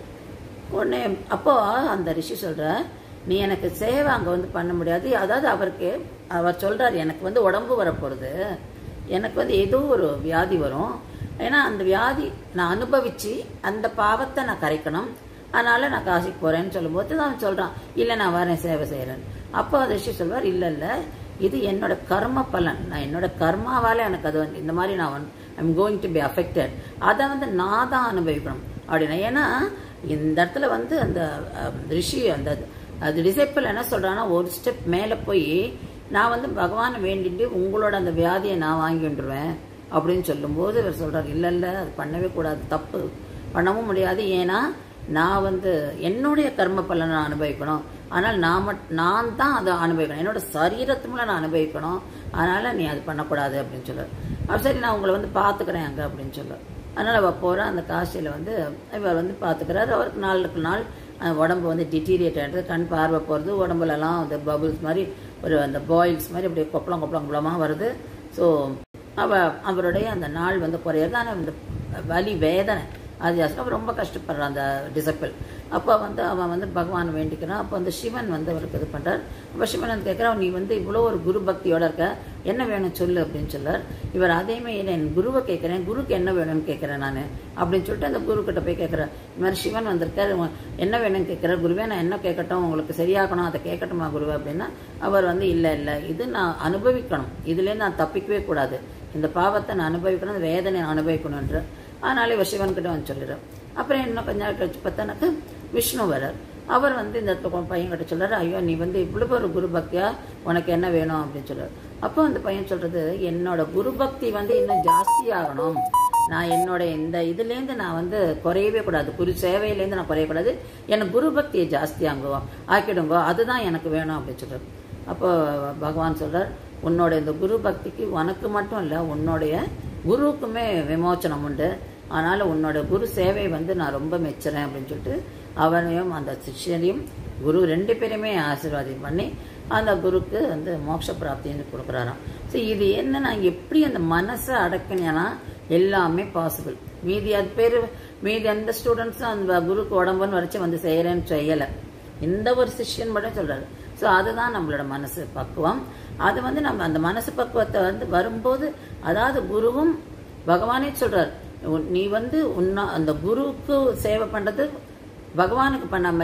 [SPEAKER 1] உடனே அப்போ அந்த ரிஷி சொல்றார் நீ எனக்கு சேவை அங்க வந்து பண்ண முடியாது அதாவது அவருக்கு அவர் சொல்றாரு எனக்கு வந்து உடம்பு வரப்போறது எனக்கு வந்து ஏதோ ஒரு வியாதி வரும் ஏன்னா அந்த வியாதி நான் அனுபவிச்சு அந்த பாவத்தை நான் கரைக்கணும் அதனால நான் காசிக்கு போறேன்னு சொல்லும்போது அவன் சொல்றான் இல்ல நான் வரேன் சேவை செய்யறேன் அப்போ அந்த ரிஷி சொல்வார் இல்ல இல்ல இது என்னோட கர்ம பலன் நான் என்னோட கர்மாவால எனக்கு அது வந்து இந்த மாதிரி நான் I'm going to be affected அதை வந்து நான் தான் அனுபவிக்கணும் அப்படின்னா ஏன்னா இந்த இடத்துல வந்து அந்த அஹ், ரிஷி அந்த அது டிசைப்பிள் என்ன சொல்றான்னா ஒரு ஸ்டெப் மேலே போய் நான் வந்து பகவானை வேண்டிட்டு உங்களோட அந்த வியாதியை நான் வாங்கி வந்துடுவேன் அப்படின்னு சொல்லும்போது இவர் சொல்றாரு இல்ல இல்ல அது பண்ணவே கூடாது தப்பு பண்ணவும் முடியாது ஏன்னா நான் வந்து என்னுடைய கர்ம பலனை நான் அனுபவிக்கணும் ஆனால் நான் மட் நான் தான் அதை அனுபவிக்கணும் என்னோட சரீரத்து மூலம் நான் அனுபவிக்கணும் அதனால நீ அது பண்ணக்கூடாது அப்படின்னு சொல்றாரு அப்ப சரி நான் உங்களை வந்து பார்த்துக்கிறேன் அங்கே அப்படின்னு சொல்ல அதனால அவ போற அந்த காசியில் வந்து இவர் வந்து பார்த்துக்கிறாரு அவருக்கு நாளுக்கு நாள் அஹ், உடம்பு வந்து டிட்டீரியேட் ஆகிடுது கண் பார்வை போகிறது உடம்புலலாம் அந்த பபுள்ஸ் மாதிரி ஒரு அந்த பாயில்ஸ் மாதிரி அப்படியே கொப்பளம் கொப்பளம் குளமாக வருது ஸோ அவ அவருடைய அந்த நாள் வந்து குறையிறது ஆனால் இந்த வலி வேதனை அது ஜாஸ்தி அவன் ரொம்ப கஷ்டப்படுறான் அந்த டிசப்பிள் அப்போ வந்து அவன் வந்து பகவான் வேண்டிக்கிறான் அப்போ வந்து சிவன் வந்து அவருக்கு இது பண்றார் அப்போ சிவன் வந்து கேட்குறான் நீ வந்து இவ்வளோ ஒரு குரு பக்தியோட இருக்க என்ன வேணும் சொல்லு அப்படின்னு சொல்லார் இவர் அதையுமே இல்லை என் குருவை கேட்குறேன் குருக்கு என்ன வேணும்னு கேட்குறேன் நான் அப்படின்னு சொல்லிட்டு அந்த குரு கிட்ட போய் கேட்குறேன் இந்த மாதிரி சிவன் வந்திருக்காரு உன் என்ன வேணும்னு கேட்குறாரு குருவே நான் என்ன கேட்கட்டும் உங்களுக்கு சரியாகணும் அதை கேட்கட்டுமா குருவே அப்படின்னா அவர் வந்து இல்லை இல்லை இது நான் அனுபவிக்கணும் இதுலேருந்து நான் தப்பிக்கவே கூடாது இந்த பாவத்தை நான் அனுபவிக்கணும் இந்த வேதனை நான் அனுபவிக்கணுன்ற அதனால இவர் சிவன் கிட்ட வந்து சொல்லிடுறார் அப்புறம் இன்னும் கொஞ்ச நாள் கழிச்சு பார்த்தானாக்க விஷ்ணு வரார் அவர் வந்து இந்த இடத்துல உன் பையன் கிட்ட சொல்றாரு ஐயோ நீ வந்து இவ்வளவு ஒரு குரு பக்தியா உனக்கு என்ன வேணும் அப்படின்னு சொல்றாரு அப்போ அந்த பையன் சொல்றது என்னோட குரு பக்தி வந்து இன்னும் ஜாஸ்தி ஆகணும் நான் என்னோட இந்த இதுலேருந்து நான் வந்து குறையவே கூடாது குரு சேவையிலேருந்து நான் குறையக்கூடாது எனக்கு குரு பக்தியை ஜாஸ்தி ஆங்குவோ ஆக்கிடுங்கோ அதுதான் எனக்கு வேணும் அப்படின்னு சொல்றாரு அப்போ பகவான் சொல்றார் உன்னோட இந்த குரு பக்திக்கு உனக்கு மட்டும் இல்லை உன்னுடைய குருவுக்குமே விமோச்சனம் உண்டு அதனால உன்னோட குரு சேவை வந்து நான் ரொம்ப மெச்சுறேன் அப்படின்னு சொல்லிட்டு அவனையும் அந்த சிஷ்யனையும் குரு ரெண்டு பேருமே ஆசீர்வாதம் பண்ணி அந்த குருக்கு வந்து மோட்ச பிராப்தின்னு கொடுக்குறாராம் ஸோ இது என்ன நான் எப்படி அந்த மனசை அடக்கினேன்னா எல்லாமே பாசிபிள் மீதி அது பேர் மீதி எந்த ஸ்டூடெண்ட்ஸும் அந்த குருக்கு உடம்புன்னு வரைச்சு வந்து செய்யறேன்னு செய்யலை இந்த ஒரு சிஷ்யன் மட்டும் சொல்றாரு ஸோ அதுதான் நம்மளோட மனசு பக்குவம் அது வந்து நம்ம அந்த மனசு பக்குவத்தை வந்து வரும்போது அதாவது குருவும் பகவானே சொல்றார் உன்- நீ வந்து உன்ன அந்த குருவுக்கு சேவை பண்றது பகவானுக்கு பண்ண மாதிரி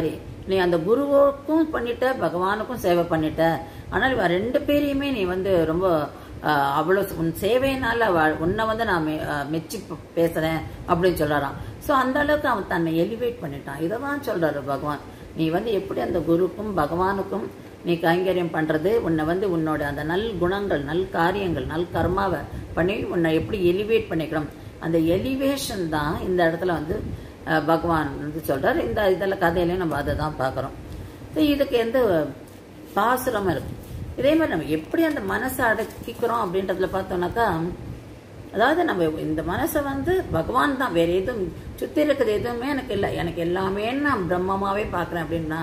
[SPEAKER 1] நீ அந்த குருவுக்கும் பண்ணிட்ட பகவானுக்கும் சேவை பண்ணிட்ட ஆனால் இவ ரெண்டு பேரையுமே நீ வந்து ரொம்ப ஆஹ், அவ்வளவு உன் சேவையினால அவ- உன்னை வந்து நான் மெ- ஆஹ், மெச்சி ப- பேசுறேன் அப்படின்னு சொல்றாராம் ஸோ அந்த அளவுக்கு அவன் தன்னை எலிவேட் பண்ணிட்டான் இதை தான் சொல்றாரு பகவான் நீ வந்து எப்படி அந்த குருக்கும் பகவானுக்கும் நீ கைங்கரியம் பண்றது உன்னை வந்து உன்னோட அந்த நல் குணங்கள் நல் காரியங்கள் நல் கர்மாவை பண்ணி உன்னை எப்படி எலிவேட் பண்ணிக்கிறோம் அந்த எலிவேஷன் தான் இந்த இடத்துல வந்து அஹ், பகவான் வந்து சொல்றார் இந்த இதில் கதையிலையும் நம்ம அதை தான் பார்க்குறோம் இதுக்கு எந்த பாசுரம் இருக்கு இதே மாதிரி நம்ம எப்படி அந்த மனசை அடக்கிக்கிறோம் அப்படின்றதுல பார்த்தோம்னாக்கா அதாவது நம்ம இந்த மனசை வந்து பகவான் தான் வேற எதுவும் சுத்தி இருக்கிறது எதுவுமே எனக்கு இல்லை எனக்கு எல்லாமே நான் பிரம்மமாவே பார்க்குறேன் அப்படின்னா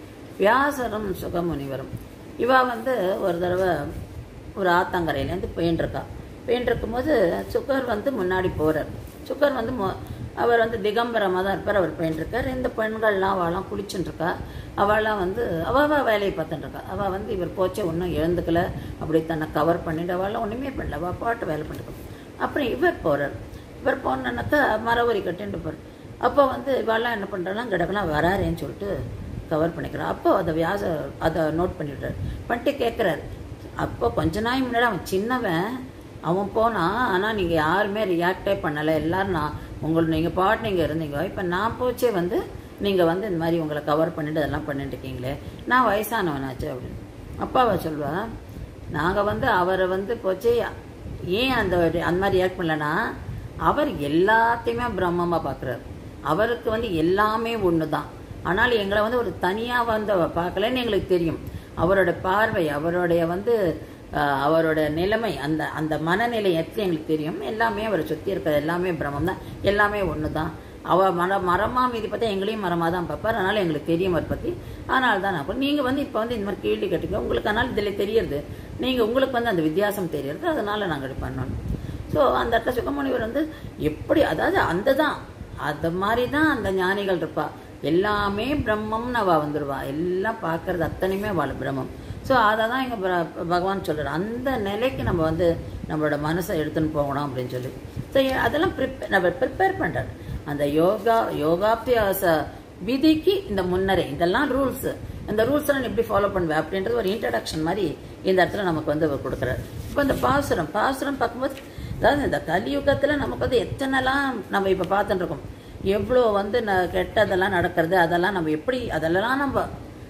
[SPEAKER 1] வியாசரும் சுகமுனிவரும் இவா வந்து ஒரு தடவை ஒரு ஆத்தங்கரையிலேருந்து போயின்னு இருக்கா போயின்னு இருக்கும்போது சுக்கர் வந்து முன்னாடி போறார் சுக்கர் வந்து மொ- அவர் வந்து திகம்பரமாக தான் இருப்பார் அவர் போயின்னு இருக்கார் இந்த பெண்கள்லாம் அவளாம் குளிச்சுட்டு இருக்கா அவளாம் வந்து அவ அவ வேலையை பார்த்துட்டு இருக்கா அவள் வந்து இவர் போச்சே ஒன்றும் எழுந்துக்கல அப்படி தன்னை கவர் பண்ணிட்டு அவளாம் ஒன்றுமே பண்ணல அவள் பாட்டு வேலை பண்ணிட்டு அப்புறம் இவர் போறார் இவர் போனாக்கா மரவரி கட்டிட்டு போறார் அப்போ வந்து இவாள்லாம் என்ன பண்ணுறாலாம் கிடக்கலாம் வராரேன்னு சொல்லிட்டு கவர் பண்ணிக்கிறான் அப்போ அதை வியாச அதை நோட் பண்ணிடுறாரு பண்ணிட்டு கேட்குறாரு அப்போ கொஞ்ச நாள் முன்னாடி அவன் சின்னவன் அவன் போனான் ஆனால் நீங்கள் யாருமே ரியாக்டே பண்ணலை எல்லாரும் நான் உங்களை நீங்கள் பாட்டு நீங்கள் இருந்தீங்க இப்போ நான் போச்சே வந்து நீங்கள் வந்து இந்த மாதிரி உங்களை கவர் பண்ணிட்டு அதெல்லாம் பண்ணிட்டு இருக்கீங்களே நான் வயசானவனாச்சு அப்படின்னு அப்பாவை சொல்வா நாங்கள் வந்து அவரை வந்து போச்சு ஏன் அந்த அந்த மாதிரி ரியாக்ட் பண்ணலன்னா அவர் எல்லாத்தையுமே பிரம்மமாக பார்க்குறாரு அவருக்கு வந்து எல்லாமே ஒன்று தான் ஆனால் எங்களை வந்து ஒரு தனியாக வந்து அவர் பார்க்கலன்னு எங்களுக்கு தெரியும் அவரோட பார்வை அவருடைய வந்து ஆஹ், அவரோட நிலைமை அந்த அந்த மனநிலை எப்படி எங்களுக்கு தெரியும் எல்லாமே அவரை சுற்றி இருக்கிறது எல்லாமே பிரம்மம் தான் எல்லாமே ஒன்று தான் அவ மர மரமா மீதி பார்த்தா எங்களையும் மரமாக தான் பார்ப்பார் அதனால எங்களுக்கு தெரியும் அவரை பற்றி அதனால தான் நான் நீங்கள் வந்து இப்போ வந்து இந்த மாதிரி கேள்வி கேட்டீங்க உங்களுக்கு அதனால இதில் தெரியறது நீங்கள் உங்களுக்கு வந்து அந்த வித்தியாசம் தெரியறது அதனால நாங்கள் இப்படி பண்ணணும் ஸோ அந்த இடத்துல சுகமுனிவர் வந்து எப்படி அதாவது அந்த தான் அது மாதிரி தான் அந்த ஞானிகள் இருப்பா எல்லாமே பிரம்மம்னு அவள் வந்துடுவா எல்லாம் பார்க்கறது அத்தனையுமே அவள் பிரம்மம் ஸோ அதை தான் எங்கள் பகவான் சொல்கிறார் அந்த நிலைக்கு நம்ம வந்து நம்மளோட மனசை எடுத்துன்னு போகணும் அப்படின்னு சொல்லி ஸோ அதெல்லாம் ப்ரிப்பே நம்ம ப்ரிப்பேர் பண்ணுறாரு அந்த யோகா யோகாபியாச விதிக்கு இந்த முன்னரே இதெல்லாம் ரூல்ஸ் இந்த ரூல்ஸ் எல்லாம் நீ எப்படி ஃபாலோ பண்ணுவேன் அப்படின்றது ஒரு இன்ட்ரடக்ஷன் மாதிரி இந்த இடத்துல நமக்கு வந்து அவர் கொடுக்குறாரு இப்போ இந்த பாசுரம் பாசுரம் பார்க்கும்போது அதாவது இந்த கலியுகத்துல நமக்கு வந்து எத்தனைலாம் நம்ம இப்போ பார்த்துட்டு இருக்கோம் எவ்வளோ வந்து ந கெட்டதெல்லாம் நடக்கிறது அதெல்லாம் நம்ம எப்படி அதெல்லாம் நம்ம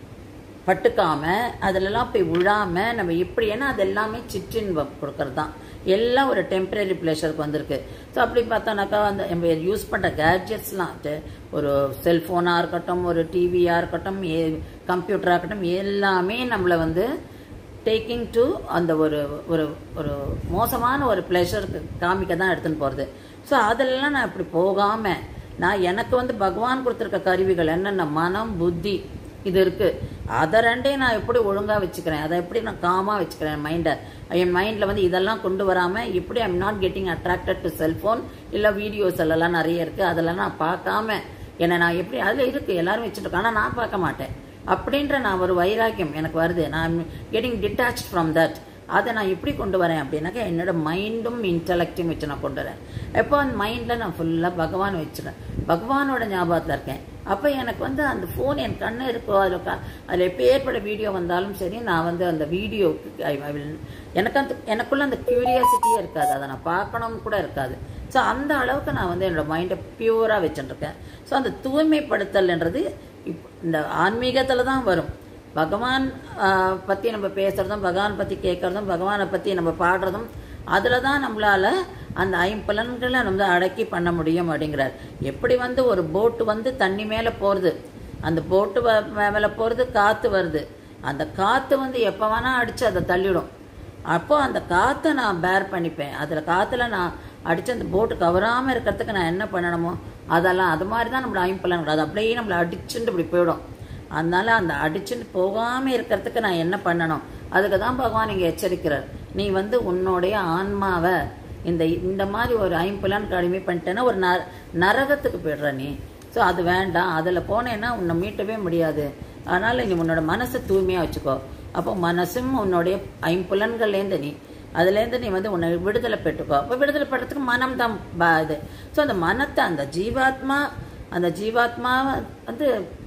[SPEAKER 1] பட்டுக்காம அதிலெல்லாம் போய் விழாம நம்ம எப்படி ஏன்னா அது எல்லாமே சிற்றின்பம் கொடுக்கறது தான் எல்லாம் ஒரு டெம்பரரி ப்ளஷருக்கு வந்திருக்கு ஸோ அப்படி பார்த்தோன்னாக்கா அந்த நம்ம யூஸ் பண்ணுற கேட்ஜெட்ஸ்லாம் ஒரு செல்ஃபோனாக இருக்கட்டும் ஒரு டிவியாக இருக்கட்டும் ஏ கம்ப்யூட்டராக இருக்கட்டும் எல்லாமே நம்மளை வந்து டேக்கிங் டு அந்த ஒரு ஒரு ஒரு மோசமான ஒரு ப்ளஷருக்கு காமிக்க தான் எடுத்துன்னு போகிறது ஸோ அதெல்லாம் நான் இப்படி போகாமல் நான் எனக்கு வந்து பகவான் கொடுத்துருக்க கருவிகள் என்னென்ன மனம் புத்தி இது இருக்கு அதை ரெண்டையும் நான் எப்படி ஒழுங்காக வச்சுக்கிறேன் அதை எப்படி நான் காமாக வச்சுக்கிறேன் மைண்டை என் மைண்டில் வந்து இதெல்லாம் கொண்டு வராமல் எப்படி I'm not getting attracted to cellphone இல்லை வீடியோஸ் எல்லாம் நிறைய இருக்குது அதெல்லாம் நான் பார்க்காம என்னை நான் எப்படி அதில் இருக்குது எல்லாரும் வச்சுட்டு இருக்கேன் ஆனால் நான் பார்க்க மாட்டேன் அப்படின்ற நான் ஒரு வைராக்கியம் எனக்கு வருது நான் கெட்டிங் டிட்டாச் ஃப்ரம் தட் அதை நான் எப்படி கொண்டு வரேன் அப்படின்னாக்கா என்னோட மைண்டும் இன்டலெக்டையும் வச்சு நான் கொண்டு வரேன் எப்போ அந்த மைண்டில் நான் ஃபுல்லாக பகவான் வச்சுருவேன் பகவானோட ஞாபகத்தில் இருக்கேன் அப்போ எனக்கு வந்து அந்த ஃபோன் என் கண்ணு இருக்கோ அதில் க அதில் எப்போ ஏற்பட வீடியோ வந்தாலும் சரி நான் வந்து அந்த வீடியோவுக்கு ஐ ஐ வில் எனக்கு அந்த எனக்குள்ள அந்த க்யூரியாசிட்டியே இருக்காது அதை நான் பார்க்கணும்னு கூட இருக்காது ஸோ அந்த அளவுக்கு நான் வந்து என்னோட மைண்டை பியூராக வச்சுட்டுருக்கேன் ஸோ அந்த தூய்மைப்படுத்தல்ன்றது இப் இந்த ஆன்மீகத்தில் தான் வரும் பகவான் ஆஹ், பத்தி நம்ம பேசுறதும் பகவான் பத்தி கேட்கறதும் பகவானை பத்தி நம்ம பாடுறதும் அதுல தான் நம்மளால அந்த ஐம்பலன்களை நம்ம அடக்கி பண்ண முடியும் அப்படிங்கிறார் எப்படி வந்து ஒரு போட்டு வந்து தண்ணி மேல போறது அந்த போட்டு மேல போறது காத்து வருது அந்த காத்து வந்து எப்ப வேணா அடிச்சு அதை தள்ளிடும் அப்போ அந்த காத்தை நான் பேர் பண்ணிப்பேன் அதுல காத்துல நான் அடிச்சு அந்த போட்டு கவராம இருக்கிறதுக்கு நான் என்ன பண்ணணுமோ அதெல்லாம் அது மாதிரி தான் நம்மள ஐம்பலன்கள் அது அப்படியே நம்மளை அடிச்சுட்டு இப்படி போயிடும் அதனால அந்த அடிச்சுட்டு போகாம இருக்கிறதுக்கு நான் என்ன பண்ணணும் அதுக்கு தான் பகவான் இங்க எச்சரிக்கிறார் நீ வந்து உன்னுடைய ஆன்மாவை இந்த இந்த மாதிரி ஒரு ஐம்புலன் கடிமை பண்ணிட்டேன்னா ஒரு நர நரகத்துக்கு போயிடுற நீ ஸோ அது வேண்டாம் அதில் போனேன்னா உன்னை மீட்டவே முடியாது அதனால நீ உன்னோட மனசை தூய்மையாக வச்சுக்கோ அப்போ மனசும் உன்னுடைய ஐம்புலன்கள்லேருந்து நீ அதுலேருந்து நீ வந்து உன்னை விடுதலை பெற்றுக்கோ அப்போ விடுதலை பெறத்துக்கு மனம் தான் பா- இது ஸோ அந்த மனத்தை அந்த ஜீவாத்மா அந்த ஜீவாத்மா வந்து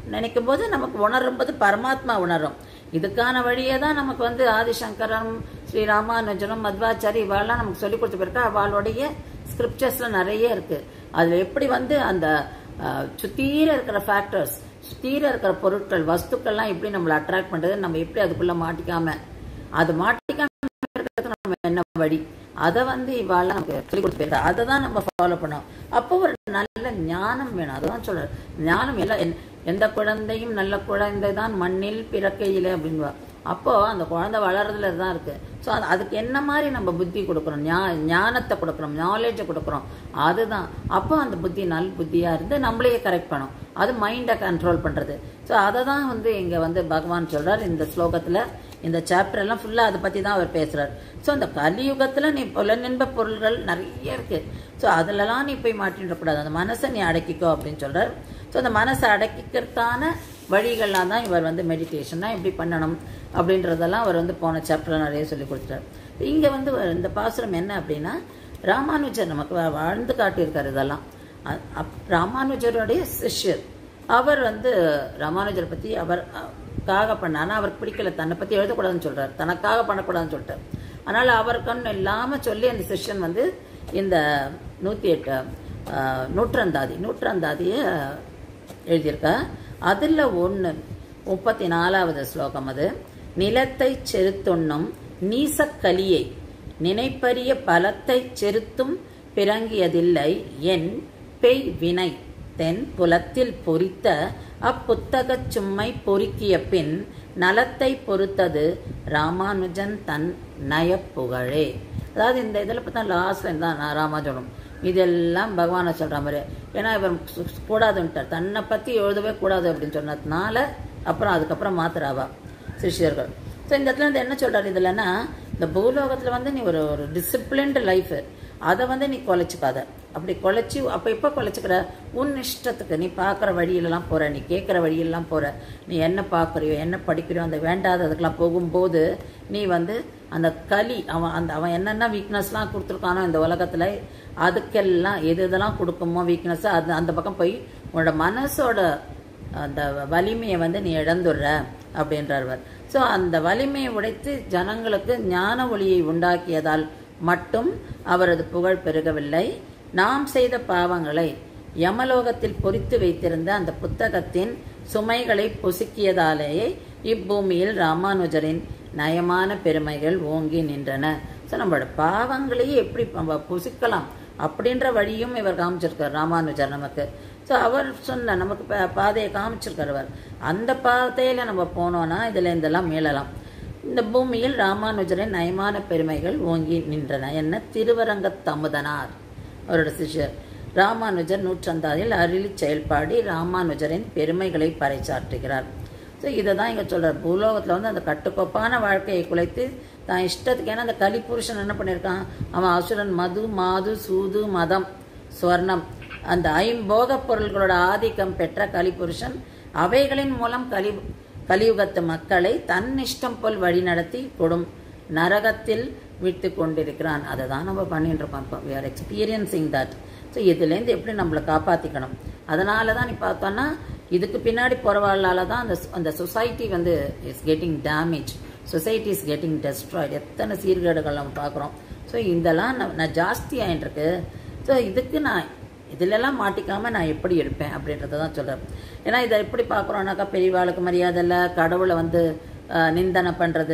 [SPEAKER 1] நினைக்கும் போது நமக்கு உணரும்போது பரமாத்மா உணரும் இதுக்கான வழியே தான் நமக்கு வந்து ஆதிசங்கரம் ஸ்ரீ ராமானுஜனும் மத்வாச்சாரி இவாளெல்லாம் நமக்கு சொல்லி கொடுத்து போயிருக்கா அவளுடைய ஸ்கிரிப்சர்ஸ்ல நிறைய இருக்கு அதுல எப்படி வந்து அந்த அஹ், சுத்தீர இருக்கிற ஃபேக்டர்ஸ் சுத்தீர இருக்கிற பொருட்கள் வஸ்துக்கள்லாம் எப்படி நம்மளை அட்ராக்ட் பண்றது நம்ம எப்படி அதுக்குள்ள மாட்டிக்காம அது மாட்டிக்காம இருக்கிறதுக்கு நம்ம என்ன வழி அதை வந்து இவாள நமக்கு சொல்லி கொடுத்து அதை தான் நம்ம ஃபாலோ பண்ணோம் அப்போ ஒரு நல்ல ஞானம் வேணும் அதுதான் சொல்றாரு ஞானம் எல்லாம் எந்த- எந்த குழந்தையும் நல்ல குழந்தை தான் மண்ணில் பிறக்கையிலே அப்படின்வா அப்போ அந்த குழந்தை வளர்றதுல தான் இருக்கு ஸோ அதுக்கு என்ன மாதிரி நம்ம புத்தி கொடுக்குறோம் ஞா ஞானத்தை கொடுக்குறோம் நாலேஜை கொடுக்குறோம் அதுதான் அப்போ அந்த புத்தி நல் புத்தியா இருந்து நம்மளையே கரெக்ட் பண்ணும் அது மைண்டை கண்ட்ரோல் பண்றது ஸோ அதை தான் வந்து இங்க வந்து பகவான் சொல்றார் இந்த ஸ்லோகத்துல இந்த சாப்டர் எல்லாம் ஃபுல்லா அதை பத்தி தான் அவர் பேசுறார் ஸோ அந்த கலியுகத்துல நீ புலனின்ப பொருள்கள் நிறைய இருக்கு ஸோ அதுலலாம் நீ போய் மாட்டின்ற கூடாது அந்த மனசை நீ அடக்கிக்கோ அப்படின்னு சொல்றார் ஸோ அந்த மனசை அடக்கிக்கிறதுக்கான வழிகள்லாம் தான் இவர் வந்து மெடிடேஷன் தான் எப்படி பண்ணணும் அப்படின்றதெல்லாம் அவர் வந்து போன சாப்டர்ல நிறைய சொல்லி கொடுத்துட்டார் இங்க வந்து ஒரு- இந்த பாசுரம் என்ன அப்படின்னா ராமானுஜர் நமக்கு வா- வாழ்ந்து காட்டியிருக்காரு இதெல்லாம் அ- அப்- ராமானுஜருடைய சிஷ்யர் அவர் வந்து ராமானுஜரை பத்தி அவர் அ, காக பண்ண ஆனா அவருக்கு பிடிக்கல தன்னை பத்தி எழுதக்கூடாதுன்னு சொல்றாரு தனக்காக பண்ணக்கூடாதுன்னு சொல்லிட்டார் அதனால அவருக்குன்னு இல்லாம சொல்லி அந்த சிஷ்யன் வந்து இந்த நூத்தி எட்டு அ, நூற்றந்தாதி நூற்றந்தாதியை எழுதியிருக்கா அதுல ஒண்ணு முப்பத்தி நாலாவது ஸ்லோகம் அது நிலத்தை செருத்துண்ணும் நீசக்கலியை நினைப்பரிய பலத்தை செருத்தும் பிறங்கியதில்லை என் பெய் வினை தென் புலத்தில் பொறித்த அப்புத்தகச் சும்மை பொறுக்கிய பின் நலத்தை பொறுத்தது ராமானுஜன் தன் நயப்புகழே அதாவது இந்த இதில் பார்த்தா லாஸ்ட்ல தான் நான் ராமானுஜனும் இதெல்லாம் பகவானை சொல்ற மாதிரி ஏன்னா இவர் சு- சு- கூடாதுன்ட்டார் தன்னை பத்தி எழுதவே கூடாது அப்படின்னு சொன்னதுனால அப்புறம் அதுக்கப்புறம் மாத்துறாவா சிஷ்யர்கள் ஸோ இந்த இடத்துல வந்து என்ன சொல்றாரு இதுலன்னா இந்த பூலோகத்துல வந்து நீ ஒரு ஒரு டிசிப்ளின்டு லைஃப் அதை வந்து நீ குலைச்சிக்காத அப்படி குலைச்சி அப்ப எப்ப குலைச்சிக்கிற உன் இஷ்டத்துக்கு நீ பார்க்குற வழியிலலாம் போற நீ கேட்குற வழியெல்லாம் போற நீ என்ன பார்க்குறியோ என்ன படிக்கிறியோ அந்த வேண்டாததுக்கெல்லாம் போகும்போது நீ வந்து அந்த களி அவன் அந்த அவன் என்னென்ன வீக்னஸ்லாம் கொடுத்துருக்கானோ இந்த உலகத்துல அதுக்கெல்லாம் எது இதெல்லாம் கொடுக்குமோ வீக்னஸ் அது அந்த பக்கம் போய் உன்னோட மனசோட அந்த வலிமையை வந்து நீ இழந்துடுற அப்படின்றவர் ஸோ அந்த வலிமையை உடைத்து ஜனங்களுக்கு ஞான ஒளியை உண்டாக்கியதால் மட்டும் அவரது புகழ் பெருகவில்லை நாம் செய்த பாவங்களை யமலோகத்தில் பொறித்து வைத்திருந்த அந்த புத்தகத்தின் சுமைகளை பொசுக்கியதாலேயே இப்பூமியில் ராமானுஜரின் நயமான பெருமைகள் ஓங்கி நின்றன ஸோ நம்மளோட பாவங்களையே எப்படி நம்ம பொசுக்கலாம் அப்படின்ற வழியும் இவர் காமிச்சிருக்கார் ராமானுஜர் நமக்கு ஸோ அவர் சொன்ன நமக்கு பா- பாதையை காமிச்சிருக்கார் அவர் அந்த பாதையில நம்ம போனோம்னா இதுல இதெல்லாம் மீளலாம் இந்த பூமியில் ராமானுஜரின் நயமான பெருமைகள் ஓங்கி நின்றன என்ன திருவரங்கத் தமுதனார் அவரோட சிஷ்யர் ராமானுஜர் நூற்றந்தாதில் அருளி செயல்பாடி ராமானுஜரின் பெருமைகளை பறைசாற்றுகிறார் ஸோ இதை தான் இங்கே சொல்றார் பூலோகத்தில் வந்து அந்த கட்டுக்கோப்பான வாழ்க்கையை குலைத்து தான் இஷ்டத்துக்கு ஏன்னா அந்த கலிபுருஷன் என்ன பண்ணியிருக்கான் அவன் அசுரன் மது மாது சூது மதம் ஸ்வர்ணம் அந்த ஐம்போக பொருள்களோட ஆதிக்கம் பெற்ற கலிபுருஷன் அவைகளின் மூலம் கலி கலியுகத்து மக்களை தன் இஷ்டம் போல் வழிநடத்தி கொடும் நரகத்தில் விட்டு கொண்டிருக்கிறான் அதை தான் நம்ம பண்ணிட்டு இருக்கோம் இப்போ we are experiencing that so இதுலேருந்து எப்படி நம்மளை காப்பாற்றிக்கணும் அதனால தான் நீ பார்த்தோன்னா இதுக்கு பின்னாடி போகிறவாளால தான் அந்த அந்த சொசைட்டி வந்து is getting damage society is getting destroyed எத்தனை சீர்கேடுகள் நம்ம பார்க்குறோம் ஸோ இதெல்லாம் நான் நான் ஜாஸ்தி ஆயிட்டு இருக்கு ஸோ இதுக்கு நான் இதிலெல்லாம் மாட்டிக்காம நான் எப்படி இருப்பேன் அப்படின்றத தான் சொல்கிறேன் ஏன்னா இதை எப்படி பார்க்குறோன்னாக்கா பெரியவாளுக்கு மரியாதை இல்லை கடவுளை வந்து அஹ், நிந்தனை பண்ணுறது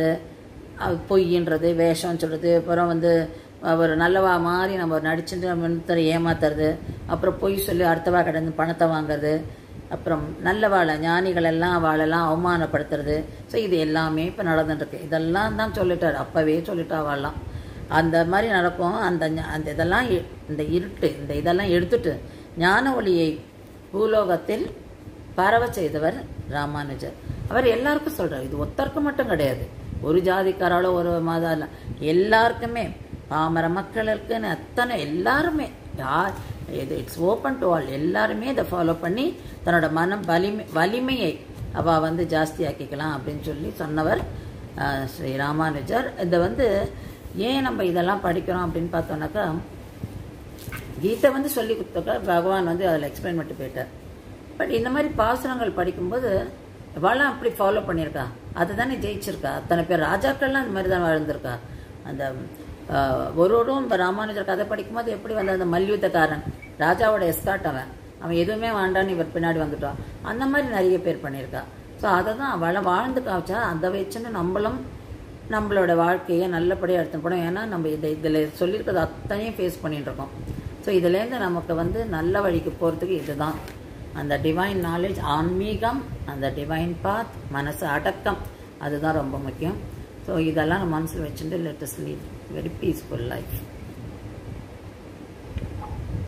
[SPEAKER 1] பொய்யின்றது வேஷம் சொல்கிறது அப்புறம் வந்து ஒரு நல்லவா மாதிரி நம்ம நடிச்சுட்டு நம்ம இன்னொருத்தரை ஏமாத்துறது அப்புறம் பொய் சொல்லி அடுத்தவா கிடந்து பணத்தை வாங்குறது அப்புறம் நல்லவாளை ஞானிகள் எல்லாம் அவளெல்லாம் அவமானப்படுத்துறது ஸோ இது எல்லாமே இப்போ நடந்துட்டுருக்கு இதெல்லாம் தான் சொல்லிட்டார் அப்போவே சொல்லிட்டா அவள்லாம் அந்த மாதிரி நடக்கும் அந்த ஞ- அந்த இதெல்லாம் இ- இந்த இருட்டு இந்த இதெல்லாம் எடுத்துட்டு ஞான ஒளியை பூலோகத்தில் பரவ செய்தவர் ராமானுஜர் அவர் எல்லாருக்கும் சொல்றார் இது ஒருத்தருக்கு மட்டும் கிடையாது ஒரு ஜாதிக்காராலோ ஒரு மத எல்லாருக்குமே பாமர மக்களுக்குன்னு அத்தனை எல்லாருமே யார் இது இட்ஸ் ஓப்பன் டு ஆல் எல்லாருமே இதை ஃபாலோ பண்ணி தன்னோட மன வலிமை வலிமையை அவ வந்து ஜாஸ்தி ஆக்கிக்கலாம் அப்படின்னு சொல்லி சொன்னவர் அஹ், ஸ்ரீ ராமானுஜர் இதை வந்து ஏன் நம்ம இதெல்லாம் படிக்கிறோம் அப்படின்னு பார்த்தோம்னாக்கா கீதை வந்து சொல்லி கொடுத்தாக்கா பகவான் வந்து அதில் எக்ஸ்பிளைன் பண்ணிட்டு போயிட்டார் பட் இந்த மாதிரி பாசுரங்கள் படிக்கும்போது இவாளாம் அப்படி ஃபாலோ பண்ணியிருக்கா அதுதானே ஜெயிச்சிருக்கா அத்தனை பேர் ராஜாக்கள்லாம் அந்த மாதிரி தான் வாழ்ந்திருக்கா அந்த ஆஹ், ஒரு ஒருவரும் இப்போ ராமானுஜர் கதை படிக்கும்போது எப்படி வந்து அந்த மல்யுத்தக்காரன் ராஜாவோட எஸ்காட் அவன் அவன் எதுவுமே வேண்டான்னு இவர் பின்னாடி வந்துட்டான் அந்த மாதிரி நிறைய பேர் பண்ணியிருக்கா ஸோ அதை தான் அவளை வாழ்ந்து காமிச்சா அதை வச்சுன்னு நம்மளும் நம்மளோட வாழ்க்கையை நல்லபடியாக எடுத்துன்னு போனோம் ஏன்னா நம்ம இதை இதில் சொல்லியிருக்கிறது அத்தனையும் ஃபேஸ் பண்ணிட்டு இருக்கோம் ஸோ இதுலேருந்து நமக்கு வந்து நல்ல வழிக்கு போகிறதுக்கு இதுதான் அந்த டிவைன் நாலேஜ் ஆன்மீகம் அந்த டிவைன் பாத் மனசு அடக்கம் அதுதான் ரொம்ப முக்கியம் ஸோ இதெல்லாம் நம்ம மனசில் வச்சுட்டு let us lead very peaceful life